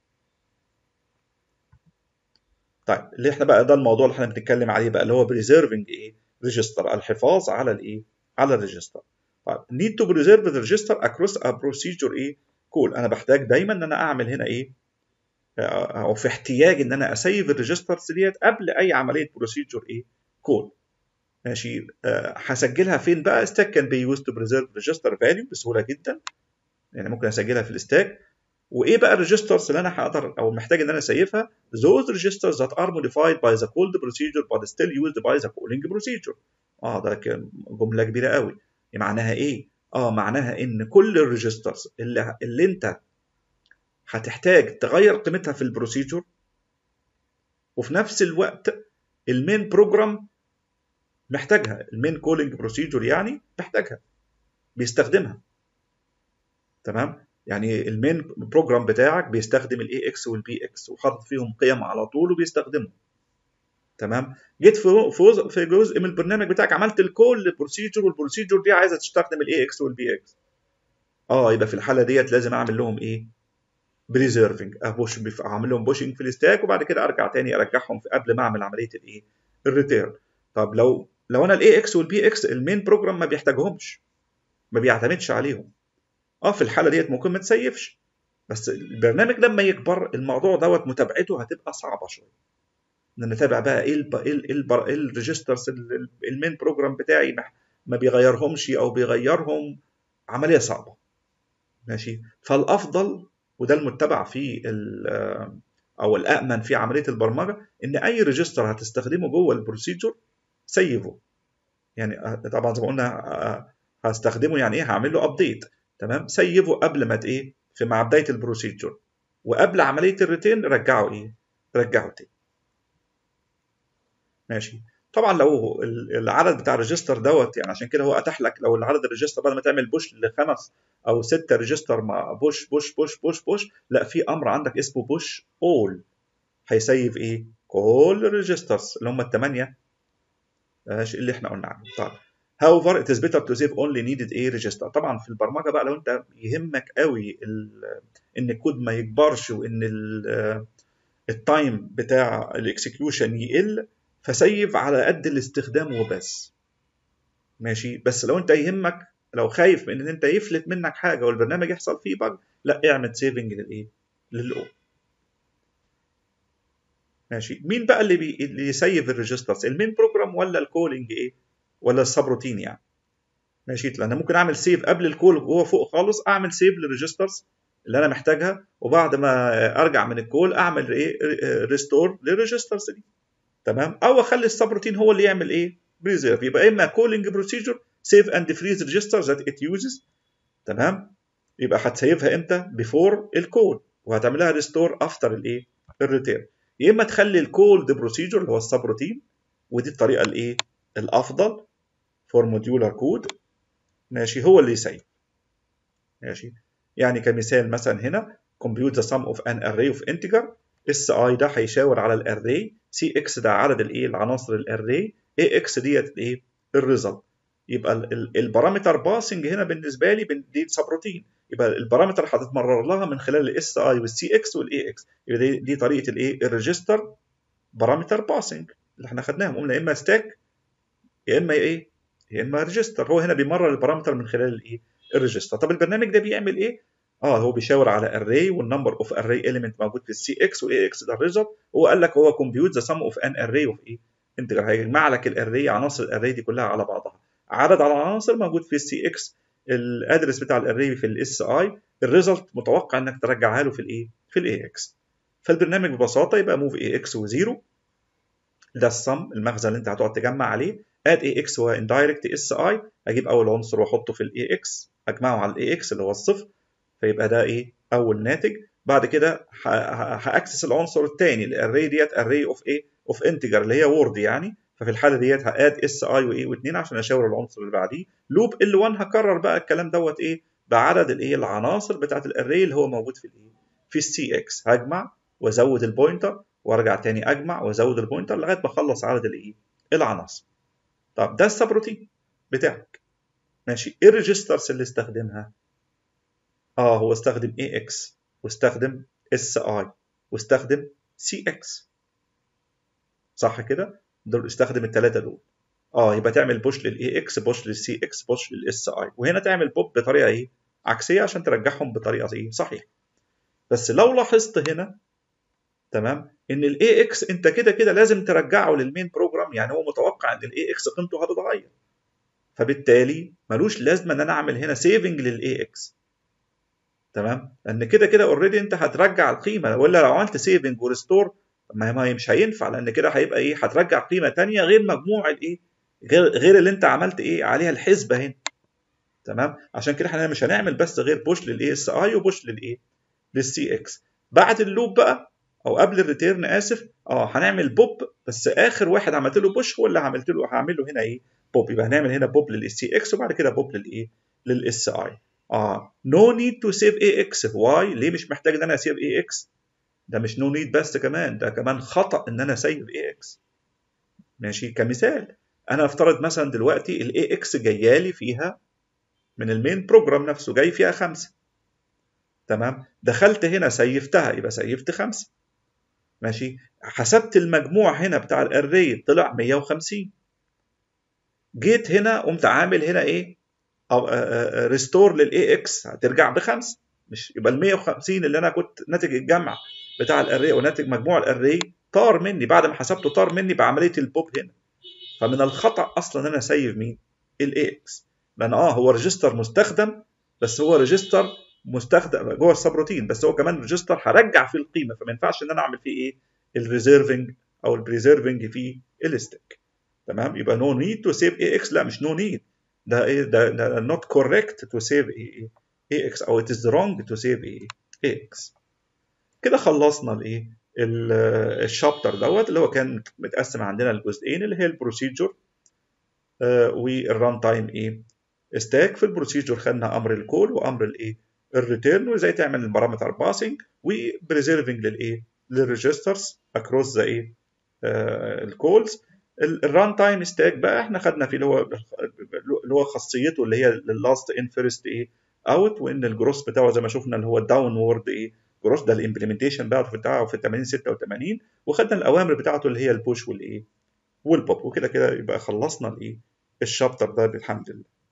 S1: طيب اللي احنا بقى ده الموضوع اللي احنا بنتكلم عليه بقى اللي هو بريزيرفنج ايه ريجستر الحفاظ على الايه على الريجستر طيب need to preserve the register across a procedure ايه كول انا بحتاج دايما ان انا اعمل هنا ايه او في احتياج ان انا اسيف الريجسترز ديت قبل اي عمليه بروسيجر ايه كول ماشي أه هسجلها فين بقى ستاك كان بي يوز تو بريزيرف ريجستر فاليو بسهوله جدا يعني ممكن اسجلها في الستاك وايه بقى الريجسترز اللي انا هقدر او محتاج ان انا اسيفها those registers that are modified by the called procedure but still used by the calling procedure اه ده جمله كبيره قوي معناها ايه اه معناها ان كل الريجسترز اللي اللي انت هتحتاج تغير قيمتها في البروسيجر وفي نفس الوقت المين بروجرام محتاجها المين كولينج بروسيجر يعني محتاجها بيستخدمها تمام يعني المين بروجرام بتاعك بيستخدم الاي اكس والبي اكس وحاطط فيهم قيم على طول وبيستخدمهم تمام جيت في في جزء من البرنامج بتاعك عملت الكل بروسيجر والبروسيجر دي عايزه تستخدم الاي اكس والبي اكس اه يبقى في الحاله ديت لازم اعمل لهم ايه بريزيرفنج ابوش اعمل لهم بوشنج في الستاك وبعد كده ارجع تاني ارجعهم في قبل ما اعمل عمليه الايه الريتيرن طب لو لو انا الاي اكس والبي اكس المين بروجرام ما بيحتاجهمش ما بيعتمدش عليهم اه في الحاله ديت ممكن ما تسيفش بس البرنامج لما يكبر الموضوع دوت متابعته هتبقى صعبه شويه ان نتابع بقى ايه ال ايه ال ايه الريجسترز المين بروجرام بتاعي ما بيغيرهمش او بيغيرهم عمليه صعبه ماشي فالافضل وده المتبع في او الامن في عمليه البرمجه ان اي ريجستر هتستخدمه جوه البروسيجر سيفه يعني طبعا زي ما قلنا هستخدمه يعني ايه هعمل له ابديت تمام سيفه قبل ما ايه في مع بدايه البروسيجر وقبل عمليه الريتين رجعه ايه رجعه تاني ماشي طبعا لو العدد بتاع الريجستر دوت يعني عشان كده هو اتاح لك لو العدد الريجستر بدل ما تعمل بوش لخمس او ستة ريجستر مع بوش بوش بوش بوش بوش لا في امر عندك اسمه بوش اول هيسيف ايه كل الريجسترز اللي هم الثمانيه ماشي اللي احنا قلنا عنهم طيب however it is better to save only needed a register طبعا في البرمجه بقى لو انت يهمك قوي ان الكود ما يكبرش وان التايم بتاع الاكسكيوشن يقل فسيف على قد الاستخدام وبس ماشي بس لو انت يهمك لو خايف من ان انت يفلت منك حاجه والبرنامج يحصل فيه بج لا اعمل سيفنج للايه للاو ماشي مين بقى اللي بي... اللي يسيف الريجسترز المين بروجرام ولا الكولينج ايه ولا السبروتين يعني ماشي لان ممكن اعمل سيف قبل الكول جوه فوق خالص اعمل سيف للريجسترز اللي انا محتاجها وبعد ما ارجع من الكول اعمل ايه ريستور للريجسترز دي تمام او اخلي السبروتين هو اللي يعمل ايه بريزيرف يبقى اما كولينج بروسيجر سيف اند فريز ريجستر ذات ات يوزز تمام يبقى هتسيفها امتى بيفور الكول وهتعملها ريستور افتر الايه الريتيرن يا اما تخلي الكولد بروسيجر اللي هو السبروتين ودي الطريقه الايه الافضل فور موديولار كود ماشي هو اللي يسيف ماشي يعني كمثال مثلا هنا compute the sum of an array of integer اس اي ده هيشاور على الاري سي اكس ده عدد الايه العناصر الاري اي اكس ديت الايه الريزلت يبقى البارامتر باسنج هنا بالنسبه لي دي سبروتين يبقى البارامتر هتتمرر لها من خلال الاس اي والسي اكس والاي اكس يبقى دي, دي طريقه الايه الريجستر بارامتر باسنج اللي احنا خدناهم قلنا يا اما ستاك يا اما ايه يا اما ريجستر هو هنا بيمرر البارامتر من خلال الايه الريجستر طب البرنامج ده بيعمل ايه اه هو بيشاور على array والنمبر اوف array element موجود في السي اكس واي اكس ده الريزلت هو قال لك هو compute the sum of an array of ايه انتجر هيجمع لك الاري عناصر الاري دي كلها على بعضها عدد على العناصر موجود في السي اكس الادرس بتاع الاري في الاس اي الريزلت متوقع انك ترجعها له في الايه في الاي اكس فالبرنامج ببساطه يبقى موف اي اكس وزيرو ده السم المخزن اللي انت هتقعد تجمع عليه اد اي اكس هو اندايركت اس اي اجيب اول عنصر واحطه في الاي اكس اجمعه على الاي اكس اللي هو الصفر فيبقى ده ايه اول ناتج بعد كده هاكسس العنصر الثاني الاري ديت اري اوف ايه اوف انتجر اللي هي وورد يعني ففي الحاله ديت هاد اس اي وايه و2 عشان اشاور العنصر اللي بعديه لوب ال 1 هكرر بقى الكلام دوت ايه بعدد الايه العناصر بتاعت الاري اللي هو موجود في الايه في السي اكس هجمع وازود البوينتر وارجع تاني اجمع وازود البوينتر لغايه ما اخلص عدد الايه العناصر طب ده السبروتين بتاعك ماشي ايه الريجسترز اللي استخدمها اه هو استخدم اي اكس واستخدم اس اي واستخدم سي اكس صح كده دول استخدم الثلاثه دول اه يبقى تعمل بوش للاي اكس بوش للسي اكس بوش للاس اي وهنا تعمل بوب بطريقه ايه عكسيه عشان ترجعهم بطريقه ايه صحيحه بس لو لاحظت هنا تمام ان الاي اكس انت كده كده لازم ترجعه للمين بروجرام يعني هو متوقع ان الاي اكس قيمته هتتغير فبالتالي ملوش لازمه ان انا اعمل هنا سيفنج للاي اكس تمام لان كده كده اوريدي انت هترجع القيمه ولا لو عملت سيفنج وريستور ما هي مش هينفع لان كده هيبقى ايه هترجع قيمه ثانيه غير مجموع الايه غير غير اللي انت عملت ايه عليها الحسبه هنا تمام عشان كده احنا مش هنعمل بس غير بوش للاي اس اي وبوش للايه للسي اكس بعد اللوب بقى او قبل الريتيرن اسف اه هنعمل بوب بس اخر واحد عملت له بوش هو اللي عملت له هعمل له هنا ايه بوب يبقى هنعمل هنا بوب للسي اكس وبعد كده بوب للايه للاس اي اه نو نيد تو سيف اي اكس واي ليه مش محتاج ان انا اسيف اي اكس ده مش نو نيد بس كمان ده كمان خطا ان انا اسيف اي اكس ماشي كمثال انا افترض مثلا دلوقتي الاي اكس جايه لي فيها من المين بروجرام نفسه جاي فيها خمسة تمام دخلت هنا سيفتها يبقى سيفت خمسة ماشي حسبت المجموع هنا بتاع الاري طلع 150 جيت هنا قمت عامل هنا ايه ريستور للاي اكس هترجع بخمسه مش يبقى ال 150 اللي انا كنت ناتج الجمع بتاع الاري او ناتج مجموع الاري طار مني بعد ما حسبته طار مني بعمليه البوب هنا فمن الخطا اصلا ان انا اسيف مين الاي اكس لان اه هو ريجستر مستخدم بس هو ريجستر مستخدم جوه السب روتين بس هو كمان ريجستر هرجع فيه القيمه فما ينفعش ان انا اعمل فيه ايه الريزيرفنج او البريزيرفنج في الستيك تمام يبقى نو نيد تو سيف اي اكس لا مش نو no نيد ده ايه ده ده نوت كوريكت تو سيف اي اي اكس او ات از رونج تو سيف اي اي اكس كده خلصنا الايه الشابتر دوت اللي هو كان متقسم عندنا لجزئين اللي هي البروسيجر والران تايم ايه ستاك في البروسيجر خدنا امر الكول وامر الايه الريتيرن وازاي تعمل البارامتر باسنج وبريزيرفنج للايه للريجسترز اكروس ذا ايه الكولز الران تايم ستاك بقى احنا خدنا فيه اللي هو اللي هو خاصيته اللي هي اللاست ان فيرست ايه اوت وان الجروس بتاعه زي ما شفنا اللي هو الداون وورد ايه جروس ده الامبلمنتيشن بتاعته بتاعه في 80 86 وخدنا الاوامر بتاعته اللي هي البوش والايه والبوب وكده كده يبقى خلصنا الايه الشابتر ده بالحمد لله